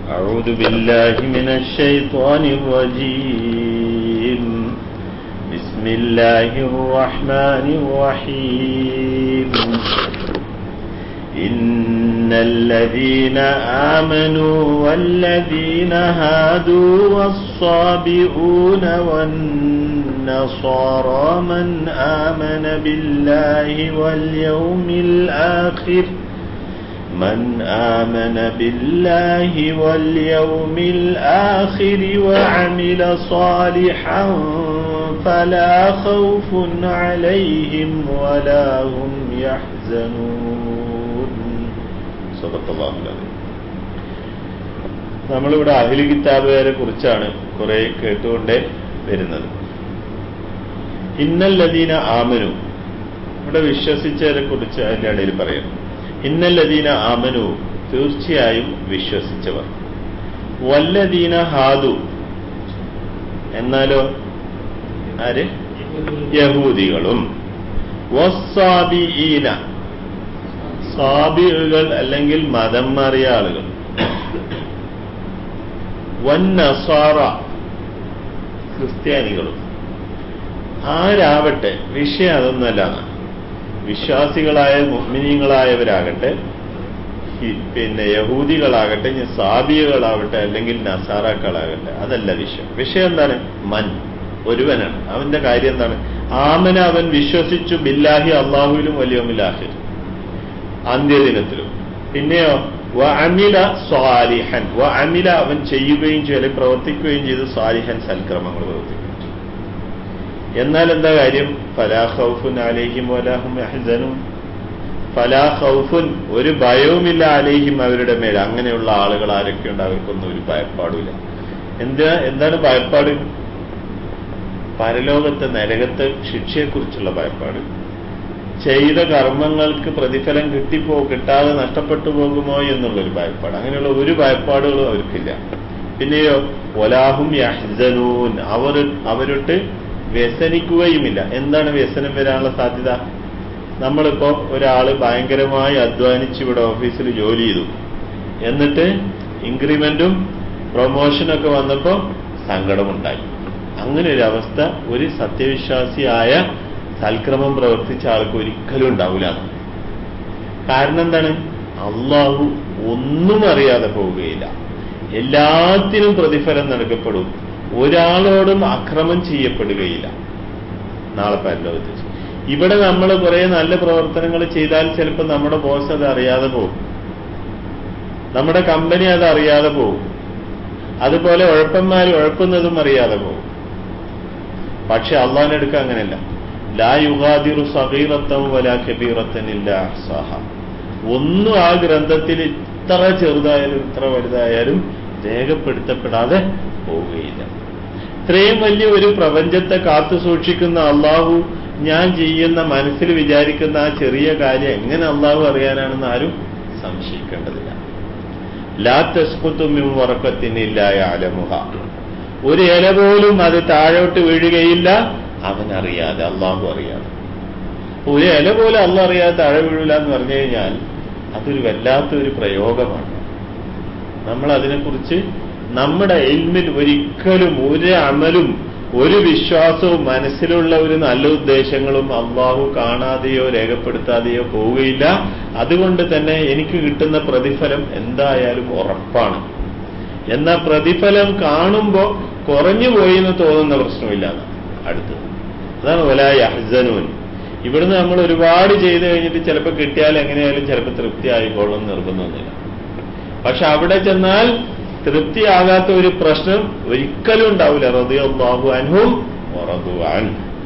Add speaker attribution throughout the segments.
Speaker 1: أعوذ بالله من الشيطان الرجيم بسم الله الرحمن الرحيم إن الذين آمنوا والذين هادوا والصابئون والنصارى من آمن بالله واليوم الآخر من آمن بالله واليوم الآخر وعمل صالحا فلا خوف عليهم ولا هم يحزنون صدق الله العظيم നമ്മളിവിടെ അഹിലി കിതാബുകാരെ കുറിച്ചാണ് കുറെ കേട്ടുകൊണ്ടേ വരുന്നത് ഇന്നല്ലദീന ആമനു ഇവിടെ വിശ്വസിച്ചവരെ കുറിച്ച് അതിന്റെ ഇടയിൽ പറയാം ഇന്നല്ലദീന ആമനു തീർച്ചയായും വിശ്വസിച്ചവർ വല്ലദീന ഹാദു എന്നാലോ ആര് യഹൂദികളും വസ്സാബിഈന സാബികൾ അല്ലെങ്കിൽ മതം മാറിയ ആളുകൾ വന്നസാറ ക്രിസ്ത്യാനികളും ആരാവട്ടെ വിഷയം അതൊന്നല്ല വിശ്വാസികളായ മുഗ്മിനീങ്ങളായവരാകട്ടെ പിന്നെ യഹൂദികളാകട്ടെ ഇനി സാബിയകളാവട്ടെ അല്ലെങ്കിൽ നസാറാക്കളാകട്ടെ അതല്ല വിഷയം വിഷയം എന്താണ് മൻ ഒരുവനാണ് അവന്റെ കാര്യം എന്താണ് ആമന അവൻ വിശ്വസിച്ചു ബില്ലാഹി അള്ളാഹുവിലും വലിയോമിലാഹിർ അന്ത്യദിനത്തിലും പിന്നെയോ വ അമില സ്വാലിഹൻ വ അമില അവൻ ചെയ്യുകയും ചെയ്തു അല്ലെങ്കിൽ പ്രവർത്തിക്കുകയും ചെയ്തു സ്വാലിഹൻ സൽക്രമങ്ങൾ പ്രവർത്തിക്കും എന്നാൽ എന്താ കാര്യം ഫലാ ഖൗഫുൻ അലൈഹിം വലാഹും യഹ്സനും ഫലാ ഖൗഫുൻ ഒരു ഭയവുമില്ല അലൈഹിം അവരുടെ മേൽ അങ്ങനെയുള്ള ആളുകൾ ആരൊക്കെയുണ്ട് അവർക്കൊന്നും ഒരു ഭയപ്പാടില്ല എന്താ എന്താണ് ഭയപ്പാട് പരലോകത്തെ നരകത്തെ ശിക്ഷയെക്കുറിച്ചുള്ള ഭയപ്പാട് ചെയ്ത കർമ്മങ്ങൾക്ക് പ്രതിഫലം കിട്ടിപ്പോ കിട്ടാതെ നഷ്ടപ്പെട്ടു പോകുമോ എന്നുള്ളൊരു ഭയപ്പാട് അങ്ങനെയുള്ള ഒരു ഭയപ്പാടുകളും അവർക്കില്ല പിന്നെയോ ഒലാഹും യഹ്സനൂൻ അവർ അവരൊട്ട് വ്യസനിക്കുകയുമില്ല എന്താണ് വ്യസനം വരാനുള്ള സാധ്യത നമ്മളിപ്പോ ഒരാള് ഭയങ്കരമായി അധ്വാനിച്ച് ഇവിടെ ഓഫീസിൽ ജോലി ചെയ്തു എന്നിട്ട് ഇൻക്രിമെന്റും പ്രൊമോഷനൊക്കെ വന്നപ്പോ സങ്കടമുണ്ടായി അങ്ങനെ ഒരു അവസ്ഥ ഒരു സത്യവിശ്വാസിയായ സൽക്രമം പ്രവർത്തിച്ച ആൾക്ക് ഒരിക്കലും ഉണ്ടാവില്ല കാരണം എന്താണ് അള്ളാഹു ഒന്നും അറിയാതെ പോവുകയില്ല എല്ലാത്തിനും പ്രതിഫലം നൽകപ്പെടും ഒരാളോടും അക്രമം ചെയ്യപ്പെടുകയില്ല നാളെ പരലോകത്ത് ഇവിടെ നമ്മൾ കുറെ നല്ല പ്രവർത്തനങ്ങൾ ചെയ്താൽ ചിലപ്പോൾ നമ്മുടെ ബോസ് അത് അറിയാതെ പോകും നമ്മുടെ കമ്പനി അത് അറിയാതെ പോകും അതുപോലെ ഉഴപ്പന്മാർ ഉഴപ്പുന്നതും അറിയാതെ പോകും പക്ഷെ അള്ളാഹിനെടുക്ക അങ്ങനെയല്ല ലാ യുഗാദിറു സഹീറത്തം വലാ കബീറത്തനില്ല സഹ ഒന്നും ആ ഗ്രന്ഥത്തിൽ ഇത്ര ചെറുതായാലും ഇത്ര വലുതായാലും രേഖപ്പെടുത്തപ്പെടാതെ പോവുകയില്ല ഇത്രയും വലിയ ഒരു പ്രപഞ്ചത്തെ കാത്തു സൂക്ഷിക്കുന്ന അള്ളാഹു ഞാൻ ചെയ്യുന്ന മനസ്സിൽ വിചാരിക്കുന്ന ആ ചെറിയ കാര്യം എങ്ങനെ അള്ളാഹു അറിയാനാണെന്ന് ആരും സംശയിക്കേണ്ടതില്ല ലാ തസ്കുത്തുമ്യും ഉറക്കത്തിനില്ലായ അലമുഹ ഒരു ഇല പോലും അത് താഴോട്ട് വീഴുകയില്ല അവൻ അറിയാതെ അള്ളാഹു അറിയാതെ ഒരു ഇല പോലും അള്ള അറിയാതെ താഴെ വീഴില്ല എന്ന് പറഞ്ഞു കഴിഞ്ഞാൽ അതൊരു വല്ലാത്തൊരു പ്രയോഗമാണ് നമ്മൾ അതിനെക്കുറിച്ച് നമ്മുടെ എൽമിൽ ഒരിക്കലും ഒരു അമലും ഒരു വിശ്വാസവും മനസ്സിലുള്ള ഒരു നല്ല ഉദ്ദേശങ്ങളും അള്ളാഹു കാണാതെയോ രേഖപ്പെടുത്താതെയോ പോവുകയില്ല അതുകൊണ്ട് തന്നെ എനിക്ക് കിട്ടുന്ന പ്രതിഫലം എന്തായാലും ഉറപ്പാണ് എന്നാൽ പ്രതിഫലം കാണുമ്പോൾ കുറഞ്ഞു പോയി എന്ന് തോന്നുന്ന പ്രശ്നമില്ല അടുത്തത് അതാണ് വലായ അഹ്സനൂൻ ഇവിടുന്ന് നമ്മൾ ഒരുപാട് ചെയ്തു കഴിഞ്ഞിട്ട് ചിലപ്പോൾ കിട്ടിയാൽ എങ്ങനെയായാലും ചിലപ്പോൾ തൃപ്തി ആയിക്കോളും നിർബന്ധമൊന്നുമില്ല പക്ഷെ അവിടെ ചെന്നാൽ തൃപ്തിയാകാത്ത ഒരു പ്രശ്നം ഒരിക്കലും ഉണ്ടാവില്ല റതിയാഹു അൻഹും ഉറതുവാൻ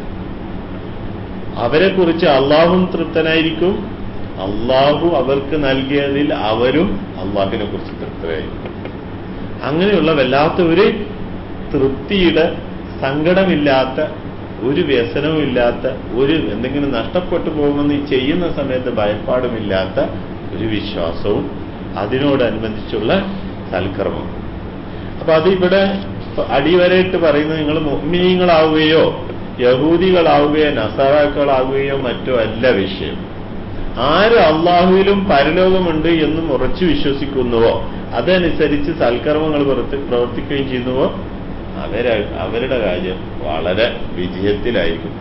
Speaker 1: അവരെ കുറിച്ച് അള്ളാഹും തൃപ്തനായിരിക്കും അള്ളാഹു അവർക്ക് നൽകിയതിൽ അവരും അള്ളാഹിനെ കുറിച്ച് തൃപ്തരായിരിക്കും അങ്ങനെയുള്ള വല്ലാത്ത ഒരു തൃപ്തിയുടെ സങ്കടമില്ലാത്ത ഒരു വ്യസനവുമില്ലാത്ത ഒരു എന്തെങ്കിലും നഷ്ടപ്പെട്ടു പോകുമെന്ന് ഈ ചെയ്യുന്ന സമയത്ത് ഭയപ്പാടുമില്ലാത്ത ഒരു വിശ്വാസവും അതിനോടനുബന്ധിച്ചുള്ള സൽക്കർമ്മം അപ്പൊ അത് ഇവിടെ അടിവരയിട്ട് പറയുന്നത് നിങ്ങൾ മുഅ്മിനീങ്ങളാവുകയോ യഹൂദികളാവുകയോ നസാറാക്കളാവുകയോ മറ്റോ അല്ല വിഷയം ആര് അള്ളാഹുവിലും പരലോകമുണ്ട് എന്നും ഉറച്ചു വിശ്വസിക്കുന്നുവോ അതനുസരിച്ച് സൽക്കർമ്മങ്ങൾ പ്രവർത്തി- പ്രവർത്തിക്കുകയും ചെയ്യുന്നുവോ അവര അവരുടെ കാര്യം വളരെ വിജയത്തിലായിരിക്കും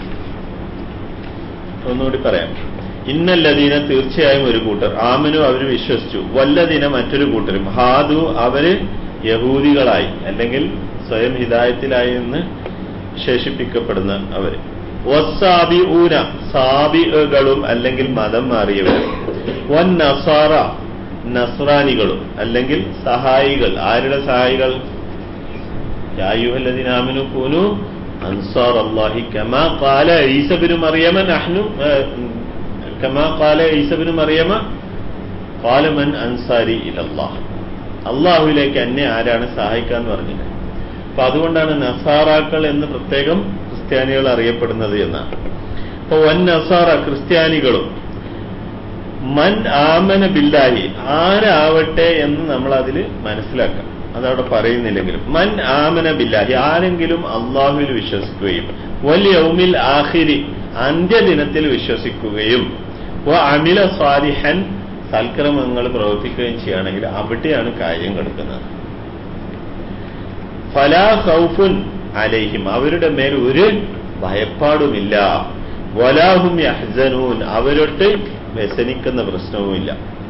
Speaker 1: ഒന്നുകൂടി പറയാം ഇന്നല്ലദീന തീർച്ചയായും ഒരു കൂട്ടർ ആമനു അവർ വിശ്വസിച്ചു വല്ലദീന മറ്റൊരു കൂട്ടരും ഹാദു അവര് യഹൂദികളായി അല്ലെങ്കിൽ സ്വയം ഹിതായത്തിലായി എന്ന് വിശേഷിപ്പിക്കപ്പെടുന്ന അവര് വസ്സാബി ഊന സാബികളും അല്ലെങ്കിൽ മതം മാറിയവർ വൻ നസാറ നസ്രാനികളും അല്ലെങ്കിൽ സഹായികൾ ആരുടെ സഹായികൾ യായുഹല്ലദീനാമിനു കൂനു അൻസാർ അള്ളാഹി കമാ കാല ഈസബിനു മറിയമ നഹ്നു കമാ കാല ഈസബിനു മറിയമ കാലമൻ അൻസാരി ഇലല്ലാഹ് അള്ളാഹുവിലേക്ക് എന്നെ ആരാണ് സഹായിക്കാന്ന് പറഞ്ഞില്ല അപ്പൊ അതുകൊണ്ടാണ് നസാറാക്കൾ എന്ന് പ്രത്യേകം ക്രിസ്ത്യാനികൾ അറിയപ്പെടുന്നത് എന്നാണ് അപ്പൊ വൻ നസാറ ക്രിസ്ത്യാനികളും മൻ ആമന ബില്ലാഹി ആരാവട്ടെ എന്ന് നമ്മൾ അതിൽ മനസ്സിലാക്കാം അതവിടെ പറയുന്നില്ലെങ്കിലും മൻ ആമന ബില്ലാഹി ആരെങ്കിലും അള്ളാഹുവിൽ വിശ്വസിക്കുകയും വലിയ യൗമിൽ ആഹിരി അന്ത്യദിനത്തിൽ വിശ്വസിക്കുകയും വ അമില സ്വാലിഹൻ സൽക്രമങ്ങൾ പ്രവർത്തിക്കുകയും ചെയ്യുകയാണെങ്കിൽ അവിടെയാണ് കാര്യം കിടക്കുന്നത് ഫലാ ഖൗഫുൻ അലൈഹിം അവരുടെ മേൽ ഒരു ഭയപ്പാടുമില്ല വലാഹും യഹ്സനൂൻ അവരൊട്ട് വ്യസനിക്കുന്ന പ്രശ്നവുമില്ല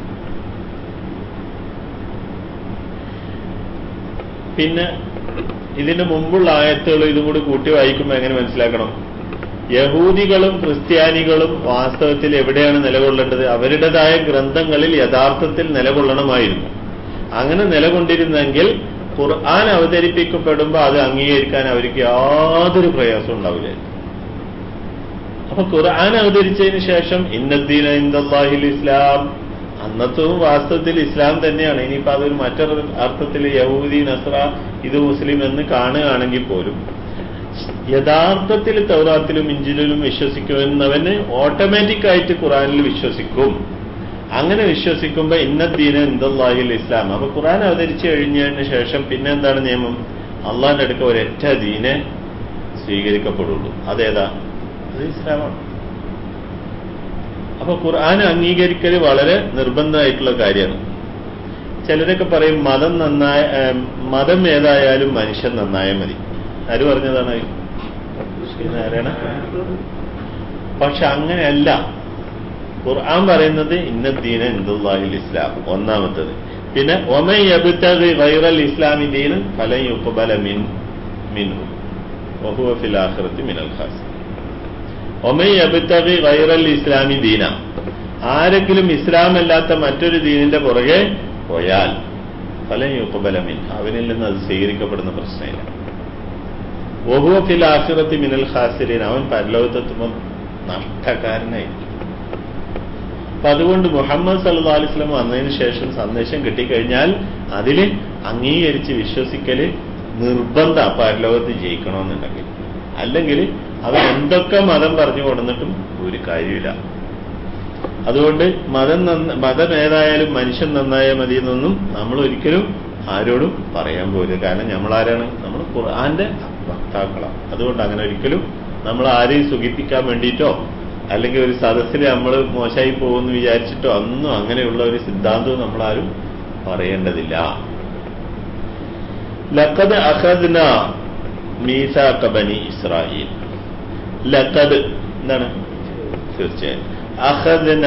Speaker 1: പിന്നെ ഇതിന് മുമ്പുള്ള ആയത്തുകൾ ഇതും കൂടി കൂട്ടി വായിക്കുമ്പോൾ എങ്ങനെ മനസ്സിലാക്കണം യഹൂദികളും ക്രിസ്ത്യാനികളും വാസ്തവത്തിൽ എവിടെയാണ് നിലകൊള്ളേണ്ടത് അവരുടേതായ ഗ്രന്ഥങ്ങളിൽ യഥാർത്ഥത്തിൽ നിലകൊള്ളണമായിരുന്നു അങ്ങനെ നിലകൊണ്ടിരുന്നെങ്കിൽ ഖുർആൻ അവതരിപ്പിക്കപ്പെടുമ്പോൾ അത് അംഗീകരിക്കാൻ അവർക്ക് യാതൊരു പ്രയാസവും ഉണ്ടാവില്ല അപ്പൊ ഖുർആൻ അവതരിച്ചതിന് ശേഷം ഇന്നദ്ദീന ഇന്ദാഹിൽ ഇസ്ലാം അന്നത്തവും വാസ്തവത്തിൽ ഇസ്ലാം തന്നെയാണ് ഇനിയിപ്പോ അതൊരു മറ്റൊരു അർത്ഥത്തിൽ യഹൂദി നസ്ര ഇത് മുസ്ലിം എന്ന് കാണുകയാണെങ്കിൽ പോലും യഥാർത്ഥത്തിൽ തൗറാത്തിലും ഇഞ്ചിലും വിശ്വസിക്കുന്നവന് ഓട്ടോമാറ്റിക് ആയിട്ട് ഖുറാനിൽ വിശ്വസിക്കും അങ്ങനെ വിശ്വസിക്കുമ്പോ ഇന്നദ്ദീന ഇന്ദാഹിൽ ഇസ്ലാം അപ്പൊ ഖുറാൻ അവതരിച്ചു കഴിഞ്ഞതിന് ശേഷം പിന്നെ എന്താണ് നിയമം അള്ളാഹിന്റെ അടുക്ക ഒരൊറ്റ ദീനെ സ്വീകരിക്കപ്പെടുള്ളൂ അതേതാ അത് ഇസ്ലാമാണ് അപ്പൊ ഖുർആൻ അംഗീകരിക്കൽ വളരെ നിർബന്ധമായിട്ടുള്ള കാര്യമാണ് ചിലരൊക്കെ പറയും മതം നന്നായ ഏം, മതം ഏതായാലും മനുഷ്യൻ നന്നായാൽ മതി ആര് പറഞ്ഞതാണ് ശ്രീനാരായണ പക്ഷെ അങ്ങനെയല്ല ഖുർആൻ പറയുന്നത് ഇന്നദ്ദീന ഇന്ദുല്ലാഹിൽ ഇസ്ലാം ഒന്നാമത്തത് പിന്നെ ഒമൈ അബുത്തത് വൈറൽ ഇസ്ലാമി ദീൻ ഫലൻ യുഖബല മിൻ മിൻഹു വഹുവ ഫിൽ ആഖിറത്തി മിനൽ ഖാസിർ ഒമൈ അബുത്തബി വൈറൽ ഇസ്ലാമി ദീന ആരെങ്കിലും ഇസ്ലാം അല്ലാത്ത മറ്റൊരു ദീനിന്റെ പുറകെ പോയാൽ ഫലൻ യുഖബലമിൻ അവനിൽ നിന്ന് അത് സ്വീകരിക്കപ്പെടുന്ന പ്രശ്നമില്ല ഒഹുവ ഫിൽ ആഖിറത്തി മിനൽ ഖാസിരീൻ അവൻ പരലോകത്തെത്തുമ്പോൾ നഷ്ടക്കാരനായി അപ്പൊ അതുകൊണ്ട് മുഹമ്മദ് സല്ലല്ലാഹു അലൈഹി വസല്ലം വന്നതിന് ശേഷം സന്ദേശം കിട്ടിക്കഴിഞ്ഞാൽ അതിൽ അംഗീകരിച്ച് വിശ്വസിക്കല് നിർബന്ധ പരലോകത്ത് ജയിക്കണമെന്നുണ്ടെങ്കിൽ അല്ലെങ്കിൽ അവൻ എന്തൊക്കെ മതം പറഞ്ഞു കൊടുന്നിട്ടും ഒരു കാര്യമില്ല അതുകൊണ്ട് മതം നന്ന മതം ഏതായാലും മനുഷ്യൻ നന്നായാൽ മതി എന്നൊന്നും നമ്മൾ ഒരിക്കലും ആരോടും പറയാൻ പോരുത് കാരണം നമ്മൾ ആരാണ് നമ്മൾ ഖുർആന്റെ വക്താക്കളാണ് അതുകൊണ്ട് അങ്ങനെ ഒരിക്കലും നമ്മൾ ആരെയും സുഖിപ്പിക്കാൻ വേണ്ടിയിട്ടോ അല്ലെങ്കിൽ ഒരു സദസ്സിൽ നമ്മൾ മോശമായി പോകുമെന്ന് വിചാരിച്ചിട്ടോ ഒന്നും അങ്ങനെയുള്ള ഒരു സിദ്ധാന്തവും നമ്മൾ ആരും പറയേണ്ടതില്ല ലഖദ് അഖദ്ന മീസാഖ ബനി ഇസ്രായേൽ ലഖദ് എന്താണ് തീർച്ചയായും അഖദ്ന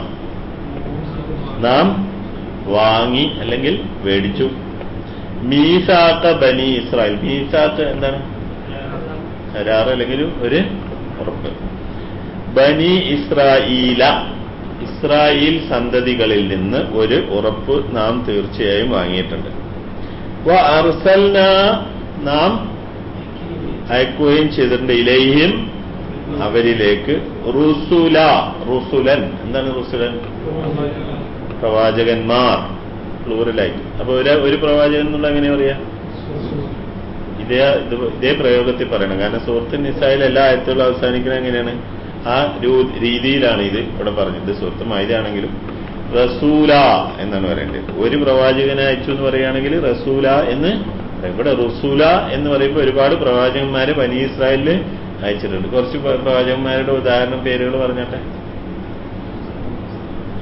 Speaker 1: നാം വാങ്ങി അല്ലെങ്കിൽ മേടിച്ചു മീസാഖ ബനി ഇസ്രായേൽ മീസാഖ് എന്താണ് കരാർ അല്ലെങ്കിൽ ഒരു ഉറപ്പ് ബനി ഇസ്രായേല ഇസ്രായേൽ സന്തതികളിൽ നിന്ന് ഒരു ഉറപ്പ് നാം തീർച്ചയായും വാങ്ങിയിട്ടുണ്ട് വ അർസൽന നാം അയക്കുകയും ചെയ്തിട്ടുണ്ട് ഇലയും അവരിലേക്ക് റുസുല റുസുലൻ എന്താണ് റുസുലൻ പ്രവാചകന്മാർ പ്ലൂറലായിട്ട് അപ്പൊ ഒരു ഒരു പ്രവാചകൻ എന്നുള്ള എങ്ങനെ പറയാ ഇതേ ഇത് ഇതേ പ്രയോഗത്തിൽ പറയണം കാരണം സുഹൃത്ത് നിസായിൽ എല്ലാ ആയത്തുകളും അവസാനിക്കുന്നത് എങ്ങനെയാണ് ആ രൂ- രീതിയിലാണ് ഇത് ഇവിടെ പറഞ്ഞത് സുഹൃത്ത് മൈദാണെങ്കിലും റസൂല എന്നാണ് പറയേണ്ടത് ഒരു പ്രവാചകനെ അയച്ചു എന്ന് പറയുകയാണെങ്കിൽ റസൂല എന്ന് പറയും. ഇവിടെ റുസൂല എന്ന് പറയുമ്പോൾ ഒരുപാട് പ്രവാചകന്മാരെ ബനി ഇസ്രായേലിൽ അയച്ചിട്ടുണ്ട് കുറച്ച് പ്ര- പ്രവാചകന്മാരുടെ ഉദാഹരണം പേരുകൾ പറഞ്ഞാട്ടെ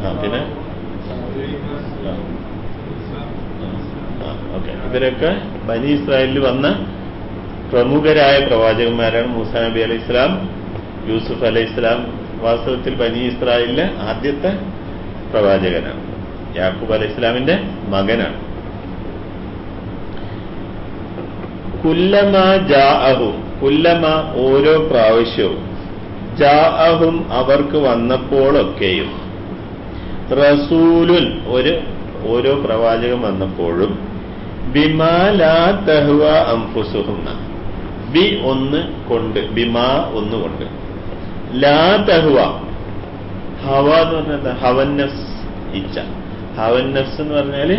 Speaker 1: ആ പിന്നെ ഓക്കെ ഇവരൊക്കെ ബനി ഇസ്രായേലിൽ വന്ന പ്രമുഖരായ പ്രവാചകന്മാരാണ് മൂസ നബി അലൈഹി ഇസ്ലാം യൂസുഫ് അലൈഹി ഇസ്ലാം വാസ്തവത്തിൽ ബനി ഇസ്രായേലിലെ ആദ്യത്തെ പ്രവാചകനാണ് യാക്കൂബ് അലൈഹി ഇസ്ലാമിന്റെ മകനാണ് കുല്ലമ ജാഅഹും കുല്ലമ ഓരോ പ്രാവശ്യവും ജാഅഹും അവർക്ക് വന്നപ്പോഴൊക്കെയും റസൂലുൻ ഒരു ഓരോ പ്രവാചകൻ വന്നപ്പോഴും ബിമാലാ തഹ്വ അംഫുസുഹുന്ന ബി ഒന്ന് കൊണ്ട് ബിമാ ഒന്ന് കൊണ്ട് ലാ തഹ്വ ഹവ എന്ന് പറഞ്ഞാൽ എന്താ ഹവന്നസ് ഇച്ഛ ഹവന്നസ് എന്ന് പറഞ്ഞാല്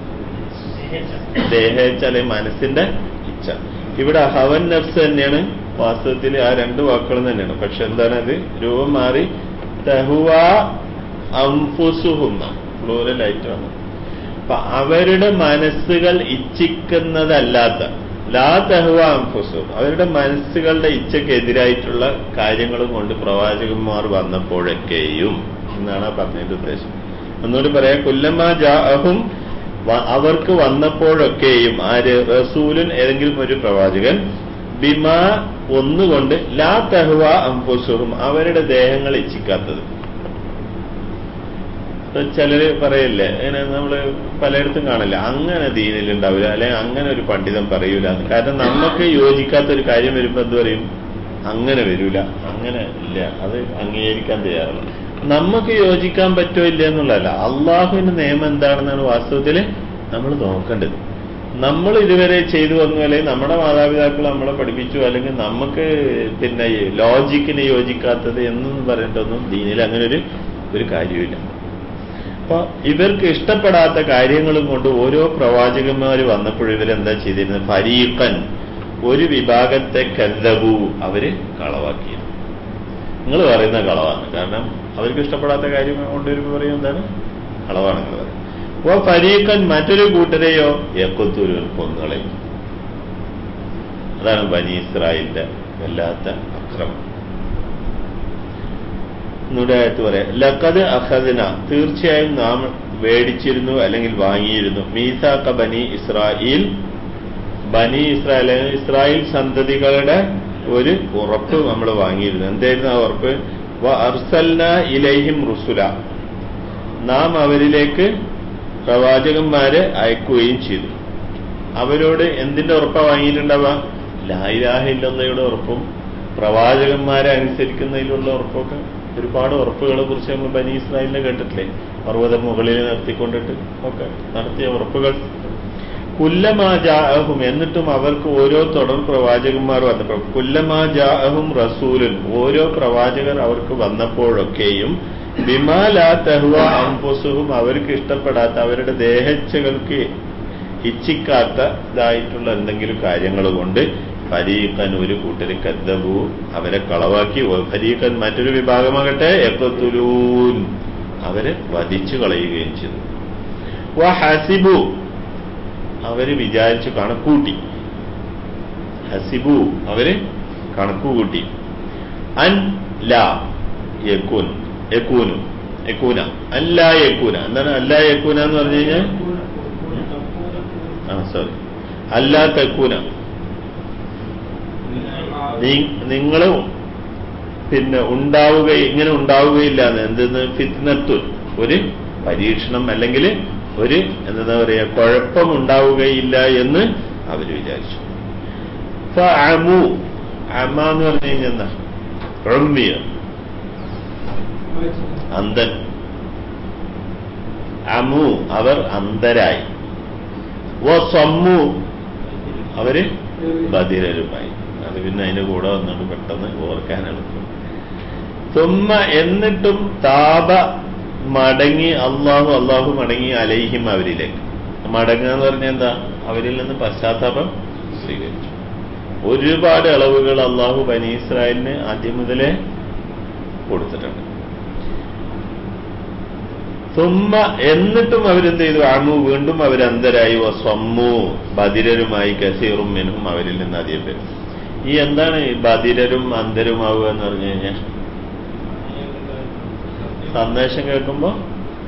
Speaker 1: ദേഹേച്ഛ അല്ലെങ്കിൽ മനസ്സിന്റെ ഇച്ഛ ഇവിടെ ഹവൻ നഫ്സ് തന്നെയാണ് വാസ്തവത്തിൽ ആ രണ്ട് വാക്കുകൾ തന്നെയാണ് പക്ഷെ എന്താണ് അത് രൂപം മാറി തഹുവ അംഫുസുഹുന്ന പ്ലൂറലായിട്ട് വന്നു അപ്പൊ അവരുടെ മനസ്സുകൾ ഇച്ഛിക്കുന്നതല്ലാത്ത ലാ തഹുവ അംഫുസും അവരുടെ മനസ്സുകളുടെ ഇച്ഛക്കെതിരായിട്ടുള്ള കാര്യങ്ങളും കൊണ്ട് പ്രവാചകന്മാർ വന്നപ്പോഴൊക്കെയും എന്നാണ് ആ പറഞ്ഞതിന്റെ ഉദ്ദേശം ഒന്നുകൂടി പറയാം കുല്ലമ്മ ജാഅഹും അവർക്ക് വന്നപ്പോഴൊക്കെയും ആര് റസൂലുൻ ഏതെങ്കിലും ഒരു പ്രവാചകൻ ബിമ ഒന്നുകൊണ്ട് ലാ തഹുവ അംഫുസുഹും അവരുടെ ദേഹങ്ങൾ ഇച്ഛിക്കാത്തത് ചിലര് പറയല്ലേ അങ്ങനെ നമ്മള് പലയിടത്തും കാണില്ല അങ്ങനെ ദീനിലുണ്ടാവില്ല അല്ലെങ്കിൽ അങ്ങനെ ഒരു പണ്ഡിതൻ പറയൂല കാരണം നമുക്ക് യോജിക്കാത്ത ഒരു കാര്യം വരുമ്പോ എന്ത് പറയും അങ്ങനെ വരൂല അങ്ങനെ ഇല്ല അത് അംഗീകരിക്കാൻ തയ്യാറല്ല നമുക്ക് യോജിക്കാൻ പറ്റോ ഇല്ല എന്നുള്ളതല്ല അള്ളാഹുവിന്റെ നിയമം എന്താണെന്നാണ് വാസ്തവത്തില് നമ്മൾ നോക്കേണ്ടത് നമ്മൾ ഇതുവരെ ചെയ്തു വന്നു അല്ലെങ്കിൽ നമ്മുടെ മാതാപിതാക്കൾ നമ്മളെ പഠിപ്പിച്ചു അല്ലെങ്കിൽ നമുക്ക് പിന്നെ ലോജിക്കിന് യോജിക്കാത്തത് എന്നൊന്നും പറഞ്ഞിട്ടൊന്നും ദീനിൽ അങ്ങനെ ഒരു ഒരു കാര്യമില്ല അപ്പൊ ഇവർക്ക് ഇഷ്ടപ്പെടാത്ത കാര്യങ്ങളും കൊണ്ട് ഓരോ പ്രവാചകന്മാർ വന്നപ്പോഴും ഇവരെന്താ ചെയ്തിരുന്നത് ഫരീഖൻ ഒരു വിഭാഗത്തെ കല്ലബു അവര് കളവാക്കി നിങ്ങൾ പറയുന്ന കളവാണ് കാരണം അവർക്ക് ഇഷ്ടപ്പെടാത്ത കാര്യം കൊണ്ടുവരുമ്പോൾ പറയും എന്താണ് കളവാണെന്ന് പറയും ഓ ഫരീഖൻ മറ്റൊരു കൂട്ടരെയോ യക്കൊത്തൂരു കൊന്നുകളയും അതാണ് ബനി ഇസ്രായേലിന്റെ വല്ലാത്ത അക്രമം നുടായത്ത് പറയാം ലക്കത് അഹദിന തീർച്ചയായും നാം മേടിച്ചിരുന്നു അല്ലെങ്കിൽ വാങ്ങിയിരുന്നു മീസാക്ക ബനി ഇസ്രായേൽ ബനി ഇസ്രായേൽ അല്ലെങ്കിൽ ഇസ്രായേൽ സന്തതികളുടെ ഒരു ഉറപ്പ് നമ്മൾ വാങ്ങിയിരുന്നു എന്തായിരുന്നു ആ ഉറപ്പ് വ അർസൽന ഇലൈഹിം റുസുല നാം അവരിലേക്ക് പ്രവാചകന്മാരെ അയക്കുകയും ചെയ്തു അവരോട് എന്തിന്റെ ഉറപ്പാ വാങ്ങിയിട്ടുണ്ടാവുക ലായിലാഹില്ലെന്നയുടെ ഉറപ്പും പ്രവാചകന്മാരെ അനുസരിക്കുന്നതിലുള്ള ഉറപ്പൊക്കെ ഒരുപാട് ഉറപ്പുകളെ കുറിച്ച് നമ്മൾ ബനി ഇസ്രായേലിനെ കേട്ടിട്ടില്ലേ പർവ്വതം മുകളിൽ നിർത്തിക്കൊണ്ടിട്ട് ഒക്കെ നടത്തിയ ഉറപ്പുകൾ കുല്ലമാജാഹും എന്നിട്ടും അവർക്ക് ഓരോ തുടർ പ്രവാചകന്മാർ വന്നപ്പോൾ കുല്ലമാജാഹും റസൂലും ഓരോ പ്രവാചകർ അവർക്ക് വന്നപ്പോഴൊക്കെയും ബിമാലാ തഹുവ അംഫുസുഹും അവർക്ക് ഇഷ്ടപ്പെടാത്ത അവരുടെ ദേഹച്ചകൾക്ക് ഇച്ഛിക്കാത്ത ഇതായിട്ടുള്ള എന്തെങ്കിലും കാര്യങ്ങൾ കൊണ്ട് ഫരീഖൻ ഒരു കൂട്ടര് കദ്ദബു അവരെ കളവാക്കി ഫരീഖൻ മറ്റൊരു വിഭാഗമാകട്ടെ എക്കത്തുലൂൻ അവരെ വധിച്ചു കളയുകയും ചെയ്തു വ ഹസിബു അവര് വിചാരിച്ചു കണക്കൂട്ടി ഹസിബു അവര് കണക്കുകൂട്ടി അൻ ലാ യക്കൂൻ യക്കൂനു യക്കൂന അല്ല യക്കൂന എന്താണ് അല്ല യക്കൂന എന്ന് പറഞ്ഞു കഴിഞ്ഞാൽ ആ സോറി അല്ല തെക്കൂന നിങ്ങൾ പിന്നെ ഉണ്ടാവുക ഇങ്ങനെ ഉണ്ടാവുകയില്ല എന്തെന്ന് ഫിത്നത്തുൻ ഒരു പരീക്ഷണം അല്ലെങ്കിൽ ഒരു എന്താ പറയാ കുഴപ്പമുണ്ടാവുകയില്ല എന്ന് അവർ വിചാരിച്ചു അമു അമ എന്ന് പറഞ്ഞു കഴിഞ്ഞാൽ എന്താ റമ്മിയ അന്ധൻ അമു അവർ അന്ധരായി ഓ സമ്മു അവര് ബധിരരുമായി അത് പിന്നെ അതിന്റെ കൂടെ വന്നുകൊണ്ട് പെട്ടെന്ന് ഓർക്കാൻ എളുപ്പം തുമ്മ എന്നിട്ടും താപ മടങ്ങി അള്ളാഹു അള്ളാഹു മടങ്ങി അലൈഹിം അവരിലേക്ക് മടങ്ങുക എന്ന് പറഞ്ഞാൽ എന്താ അവരിൽ നിന്ന് പശ്ചാത്താപം സ്വീകരിച്ചു ഒരുപാട് അളവുകൾ അള്ളാഹു ബനി ഇസ്രായേലിന് ആദ്യം മുതലേ കൊടുത്തിട്ടുണ്ട് തുമ്മ എന്നിട്ടും അവരെന്ത് ചെയ്തു അമു വീണ്ടും അവരന്തരായി സ്വമ്മു ബദിരരുമായി കസീറും മിനും അവരിൽ നിന്ന് അധികം പേരും ഈ എന്താണ് ഈ ബദിരരും അന്തരുമാവുക എന്ന് പറഞ്ഞു കഴിഞ്ഞാൽ സന്ദേശം കേൾക്കുമ്പോ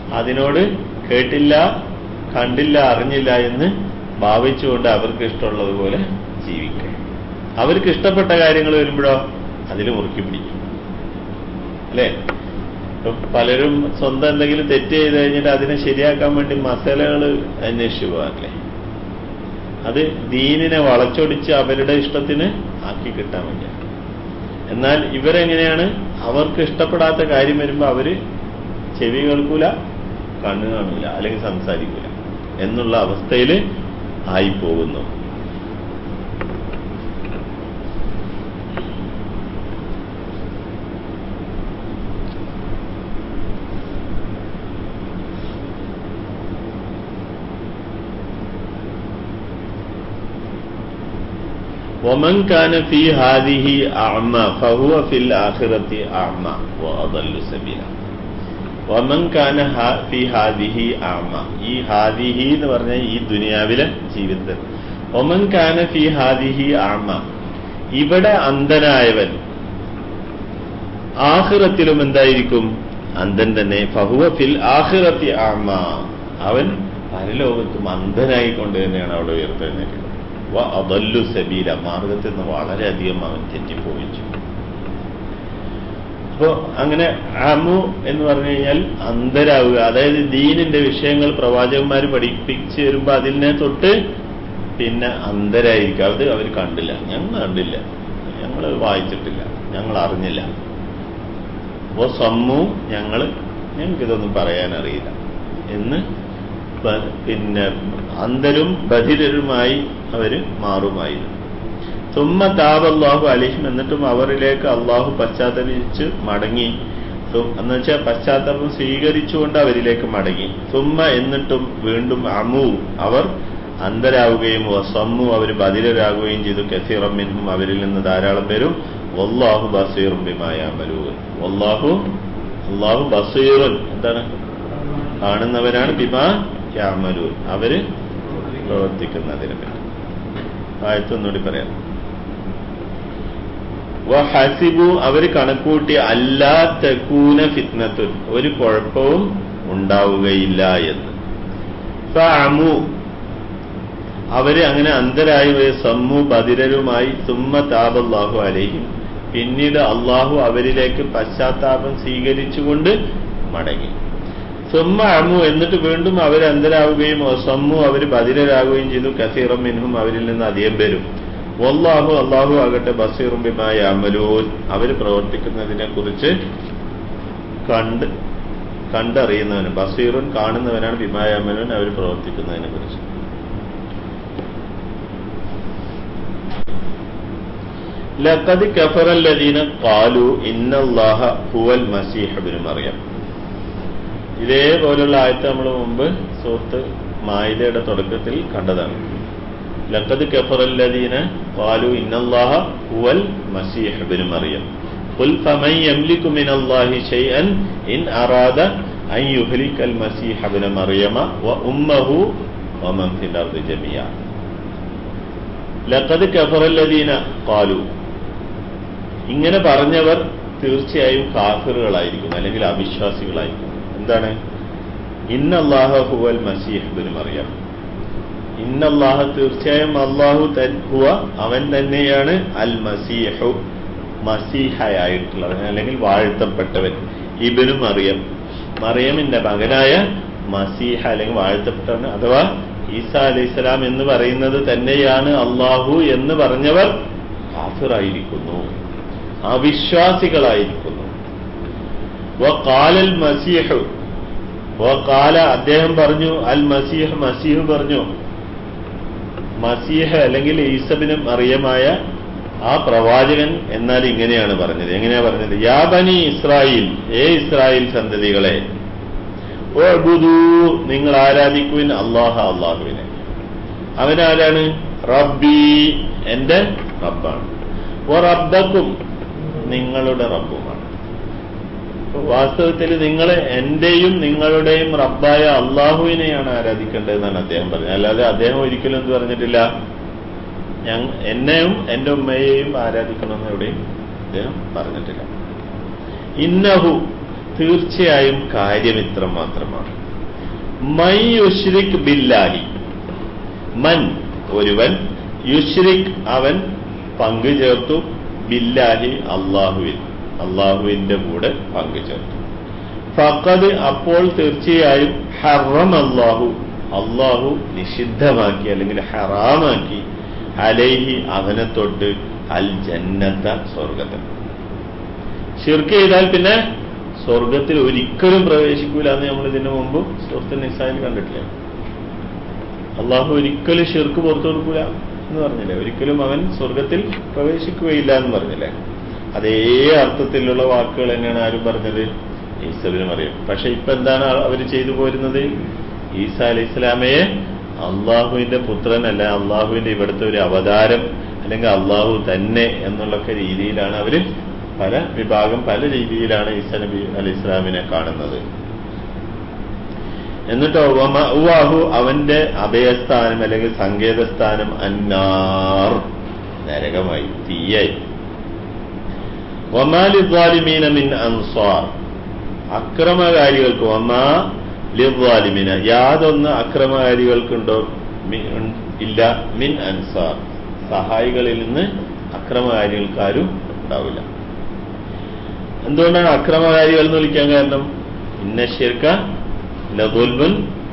Speaker 1: അതിനോട് കേട്ടില്ല കണ്ടില്ല അറിഞ്ഞില്ല എന്ന് ഭാവിച്ചുകൊണ്ട് അവർക്ക് ഇഷ്ടമുള്ളതുപോലെ ജീവിക്കുക അവർക്ക് ഇഷ്ടപ്പെട്ട കാര്യങ്ങൾ വരുമ്പോഴോ അതിൽ മുറുക്കി പിടിക്കും അല്ലേ ഇപ്പൊ പലരും സ്വന്തം എന്തെങ്കിലും തെറ്റ് ചെയ്ത് കഴിഞ്ഞിട്ട് അതിനെ ശരിയാക്കാൻ വേണ്ടി മസാലകൾ അന്വേഷിച്ചു പോകാറില്ലേ അത് ദീനിനെ വളച്ചൊടിച്ച് അവരുടെ ഇഷ്ടത്തിന് ആക്കി കിട്ടാൻ വേണ്ടിയാണ് എന്നാൽ ഇവരെങ്ങനെയാണ് അവർക്ക് ഇഷ്ടപ്പെടാത്ത കാര്യം വരുമ്പോൾ അവര് ചെവി കേൾക്കൂല കണ്ണ് കാണൂല അല്ലെങ്കിൽ സംസാരിക്കൂല എന്നുള്ള അവസ്ഥയിൽ ആയി പോകുന്നു ومن كان في هذه أعمى فهو في الآخرة أعمى وأضل سبيلا ومن كان في هذه أعمى ഈ ഹാദിഹി എന്ന് പറഞ്ഞ ഈ ദുനിയാവിലെ ജീവിതത്തിൽ ഒമൻ കാന ഫി ഹാദിഹി ആമ ഇവിടെ അന്ധനായവൻ ആഹിറത്തിലും എന്തായിരിക്കും അന്ധൻ തന്നെ ഫഹുവ ഫിൽ ആഹിറത്തി ആമ അവൻ പരലോകത്തും അന്ധനായിക്കൊണ്ട് തന്നെയാണ് അവിടെ ഉയർത്തെഴുന്നേക്കുന്നത് വ അതല്ലു സബീല മാർഗത്തിൽ നിന്ന് വളരെയധികം അവൻ തെറ്റിപ്പോയിച്ചു അപ്പോ അങ്ങനെ അമു എന്ന് പറഞ്ഞു കഴിഞ്ഞാൽ അന്ധരാവുക അതായത് ദീനിന്റെ വിഷയങ്ങൾ പ്രവാചകന്മാർ പഠിപ്പിച്ചു വരുമ്പോ അതിനെ തൊട്ട് പിന്നെ അന്ധരായിരിക്കുക അത് അവർ കണ്ടില്ല ഞങ്ങൾ കണ്ടില്ല ഞങ്ങൾ വായിച്ചിട്ടില്ല ഞങ്ങൾ അറിഞ്ഞില്ല ഓ സമ്മു ഞങ്ങൾ ഞങ്ങൾക്കിതൊന്നും പറയാൻ അറിയില്ല എന്ന് പിന്നെ അന്ധരും ബധിരരുമായി അവര് മാറുമായിരുന്നു തുമ്മ താബ് അള്ളാഹു അലിഹിം എന്നിട്ടും അവരിലേക്ക് അള്ളാഹു പശ്ചാത്തപിച്ച് മടങ്ങി എന്ന് വെച്ചാൽ പശ്ചാത്തലം സ്വീകരിച്ചുകൊണ്ട് അവരിലേക്ക് മടങ്ങി തുമ്മ എന്നിട്ടും വീണ്ടും അമു അവർ അന്ധരാവുകയും വസമ്മു അവർ ബദിരരാകുകയും ചെയ്തു കസീറം മിൻഹും അവരിൽ നിന്ന് ധാരാളം പേരും വല്ലാഹു ബസീറും ബിമായാമലൂൻ വല്ലാഹു അള്ളാഹു ബസീറുൻ എന്താണ് കാണുന്നവരാണ് ബിമാ യാമലൂൻ അവര് പ്രവർത്തിക്കുന്നതിനെ പറ്റി ആയത്തൊന്നുകൂടി പറയാം വഹസിബു അവർ കണക്കൂട്ടി അല്ലാ തെക്കൂന ഫിത്നത്തുൻ ഒരു കുഴപ്പവും ഉണ്ടാവുകയില്ല എന്ന് ഫഅമു അവര് അങ്ങനെ അന്ധരായി പോയ സമ്മു ബദിരരുമായി സുമ്മ താബല്ലാഹു അലൈഹിം പിന്നീട് അള്ളാഹു അവരിലേക്ക് പശ്ചാത്താപം സ്വീകരിച്ചുകൊണ്ട് മടങ്ങി സുമ്മ അമു എന്നിട്ട് വീണ്ടും അവർ അന്ധരാവുകയും സമ്മു അവർ ബദിരരാകുകയും ചെയ്തു കസീറം മിൻഹും അവരിൽ നിന്ന് അധികം പേരും വല്ലാഹു അള്ളാഹു ആകട്ടെ ബസീറും ബിമായ അമലൂൻ അവർ പ്രവർത്തിക്കുന്നതിനെ കുറിച്ച് കണ്ട് കണ്ടറിയുന്നവന് ബസീറുൻ കാണുന്നവനാണ് ബിമായ അമലൂൻ അവർ പ്രവർത്തിക്കുന്നതിനെ കുറിച്ച് ലഖദ് കഫറല്ലദീന ഖാലു ഇന്നല്ലാഹ ഹുവൽ മസീഹ് ഇബ്നു മറിയം ഇതേപോലുള്ള ആയത്ത് നമ്മൾ മുമ്പ് സുഹൃത്ത് മായിദയുടെ തുടക്കത്തിൽ കണ്ടതാണ് ലഖദ് കഫറല്ലദീന ഖാലു ഇന്നല്ലാഹ ഹുവൽ മസീഹ് ഇബ്നു മറിയം ഖുൽ ഫമൻ യംലികു മിനല്ലാഹി ഷൈഅൻ ഇൻ അറാദ അൻ യുഹ്ലിക അൽ മസീഹ് ഇബ്നു മറിയമ വ ഉമ്മഹു വമൻ ഫിൽ അർദി ജമിയ ലഖദ് കഫറല്ലദീന ഖാലു ഇങ്ങനെ പറഞ്ഞവർ തീർച്ചയായും കാഫിറുകളായിരിക്കും അല്ലെങ്കിൽ അവിശ്വാസികളായിരിക്കും എന്താണ് ഇന്നല്ലാഹ ഹുവൽ മസീഹ് ബിൻ മറിയം ഇന്നല്ലാഹ തീർച്ചയായും അള്ളാഹു ഹുവ അവൻ തന്നെയാണ് അൽ മസീഹു മസീഹയായിട്ടുള്ളവൻ അല്ലെങ്കിൽ വാഴ്ത്തപ്പെട്ടവൻ ഇബിനു മറിയം മറിയമിന്റെ മകനായ മസീഹ അല്ലെങ്കിൽ വാഴ്ത്തപ്പെട്ടവൻ അഥവാ ഈസ അലൈഹിസ്സലാം എന്ന് പറയുന്നത് തന്നെയാണ് അള്ളാഹു എന്ന് പറഞ്ഞവർ കാഫിറായിരിക്കുന്നു അവിശ്വാസികളായിരിക്കുന്നു വഖാലൽ മസീഹു വഖാല അദ്ദേഹം പറഞ്ഞു അൽ മസീഹ് മസീഹ് പറഞ്ഞു മസീഹ് അല്ലെങ്കിൽ ഈസബിനും അറിയമായ ആ പ്രവാചകൻ എന്നാൽ ഇങ്ങനെയാണ് പറഞ്ഞത് എങ്ങനെയാ പറഞ്ഞത് യാ ബനി ഇസ്രായേൽ ഏ ഇസ്രായേൽ സന്തതികളെ ഒബുദൂ നിങ്ങൾ ആരാധിക്കുവിൻ അള്ളാഹ അള്ളാഹുവിനെ അവനാരാണ് റബ്ബി എന്റെ റബ്ബാണ് ഓ റബ്ബക്കും നിങ്ങളുടെ റബ്ബുമാണ് വാസ്തവത്തിൽ നിങ്ങൾ എന്റെയും നിങ്ങളുടെയും റബ്ബായ അള്ളാഹുവിനെയാണ് ആരാധിക്കേണ്ടതെന്നാണ് അദ്ദേഹം പറഞ്ഞത് അല്ലാതെ അദ്ദേഹം ഒരിക്കലും എന്ത് പറഞ്ഞിട്ടില്ല ഞാൻ എന്നെയും എന്റെ ഉമ്മയെയും ആരാധിക്കണമെന്ന് എവിടെയും അദ്ദേഹം പറഞ്ഞിട്ടില്ല ഇന്നഹു തീർച്ചയായും കാര്യം ഇത്ര മാത്രമാണ് മൈ യുഷ്രിക് ബില്ലാഹി മൻ ഒരുവൻ യുഷ്രിക് അവൻ പങ്കു ചേർത്തു ബില്ലാഹി അള്ളാഹുവിൽ അള്ളാഹുവിന്റെ കൂടെ പങ്കു ചേർത്തു ഫഖദ് അപ്പോൾ തീർച്ചയായും ഹറം അള്ളാഹു അള്ളാഹു നിഷിദ്ധമാക്കി അല്ലെങ്കിൽ ഹറാമാക്കി അലൈഹി അവനെ തൊട്ട് അൽ ജന്നത്ത സ്വർഗത്തിൽ ഷിർക്ക് ചെയ്താൽ പിന്നെ സ്വർഗത്തിൽ ഒരിക്കലും പ്രവേശിക്കൂല എന്ന് നമ്മൾ ഇതിനു മുമ്പ് സുഹൃത്ത് നിസായിൽ കണ്ടിട്ടില്ല അള്ളാഹു ഒരിക്കലും ഷിർക്ക് പുറത്തു കൊടുക്കൂല എന്ന് പറഞ്ഞില്ലേ ഒരിക്കലും അവൻ സ്വർഗത്തിൽ പ്രവേശിക്കുകയില്ല എന്ന് പറഞ്ഞില്ലേ അതേ അർത്ഥത്തിലുള്ള വാക്കുകൾ തന്നെയാണ് ആരും പറഞ്ഞത് ഈസബിനും അറിയാം പക്ഷെ ഇപ്പൊ എന്താണ് അവർ ചെയ്തു പോരുന്നത് ഈസ അലി ഇസ്ലാമയെ അള്ളാഹുവിന്റെ പുത്രനല്ല അള്ളാഹുവിന്റെ ഇവിടുത്തെ ഒരു അവതാരം അല്ലെങ്കിൽ അള്ളാഹു തന്നെ എന്നുള്ളൊക്കെ രീതിയിലാണ് അവര് പല വിഭാഗം പല രീതിയിലാണ് ഈസ നബി അലി ഇസ്ലാമിനെ കാണുന്നത് എന്നിട്ടോ ഉവാഹു അവന്റെ അഭയസ്ഥാനം അല്ലെങ്കിൽ സങ്കേതസ്ഥാനം അന്നാർ നരകമായി തീയായി ഒമാലിദ്വാലിമീന മിൻ അൻസ്വാർ അക്രമകാരികൾക്ക് ഒമാ ലിദ്വാലിമീന യാതൊന്ന് അക്രമകാരികൾക്കുണ്ടോ ഇല്ല മിൻ അൻസാർ സഹായികളിൽ നിന്ന് അക്രമകാരികൾക്കാരും ഉണ്ടാവില്ല എന്തുകൊണ്ടാണ് അക്രമകാരികൾ എന്ന് വിളിക്കാൻ കാരണം ഇന്ന ശിർക്ക ലതുൽമുൻ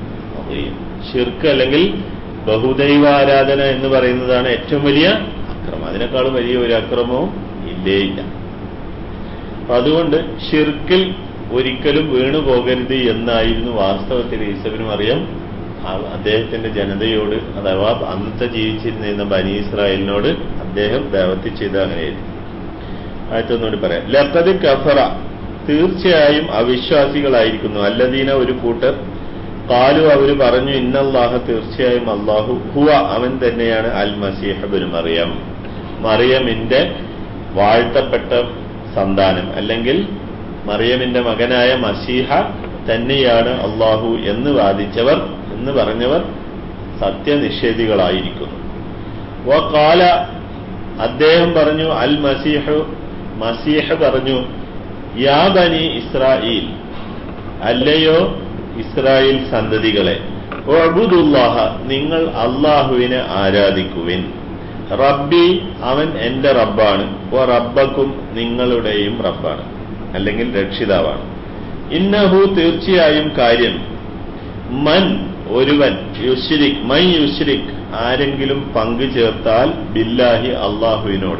Speaker 1: ഷിർക്ക് അല്ലെങ്കിൽ ബഹുദൈവ ആരാധന എന്ന് പറയുന്നതാണ് ഏറ്റവും വലിയ അക്രമം അതിനേക്കാളും വലിയ ഒരു അക്രമവും ഇല്ലേ ഇല്ല അപ്പൊ അതുകൊണ്ട് ഷിർക്കിൽ ഒരിക്കലും വീണു പോകരുത് എന്നായിരുന്നു വാസ്തവത്തിൽ ഈസബിനും അറിയാം അദ്ദേഹത്തിന്റെ ജനതയോട് അഥവാ അന്നത്തെ ജീവിച്ചിരുന്ന ബനി ഇസ്രായേലിനോട് അദ്ദേഹം ദൈവത്തിൽ ചെയ്ത് അങ്ങനെയായിരുന്നു ആയിട്ടൊന്നുകൂടി പറയാം ലക്കത് കഫറ തീർച്ചയായും അവിശ്വാസികളായിരിക്കുന്നു അല്ലദീന ഒരു കൂട്ടർ കാലു അവര് പറഞ്ഞു ഇന്നല്ലാഹ തീർച്ചയായും അള്ളാഹു ഹുവ അവൻ തന്നെയാണ് അൽ മസീഹബിന് മറിയം മറിയമിന്റെ വാഴ്ത്തപ്പെട്ട സന്താനം അല്ലെങ്കിൽ മറിയമിന്റെ മകനായ മസീഹ തന്നെയാണ് അള്ളാഹു എന്ന് വാദിച്ചവർ എന്ന് പറഞ്ഞവർ സത്യനിഷേധികളായിരിക്കുന്നു വ കാല അദ്ദേഹം പറഞ്ഞു അൽ മസീഹു മസീഹ പറഞ്ഞു യാ ബനി ഇസ്രായേൽ അല്ലയോ ഇസ്രായേൽ സന്തതികളെ ഒബുദുല്ലാഹ നിങ്ങൾ അള്ളാഹുവിനെ ആരാധിക്കുവിൻ റബ്ബി അവൻ എന്റെ റബ്ബാണ് ഓ റബ്ബക്കും നിങ്ങളുടെയും റബ്ബാണ് അല്ലെങ്കിൽ രക്ഷിതാവാണ് ഇന്നഹു തീർച്ചയായും കാര്യം മൻ ഒരുവൻ യുശ്രിക് മൈ യുശ്രിക് ആരെങ്കിലും പങ്കു ചേർത്താൽ ബില്ലാഹി അള്ളാഹുവിനോട്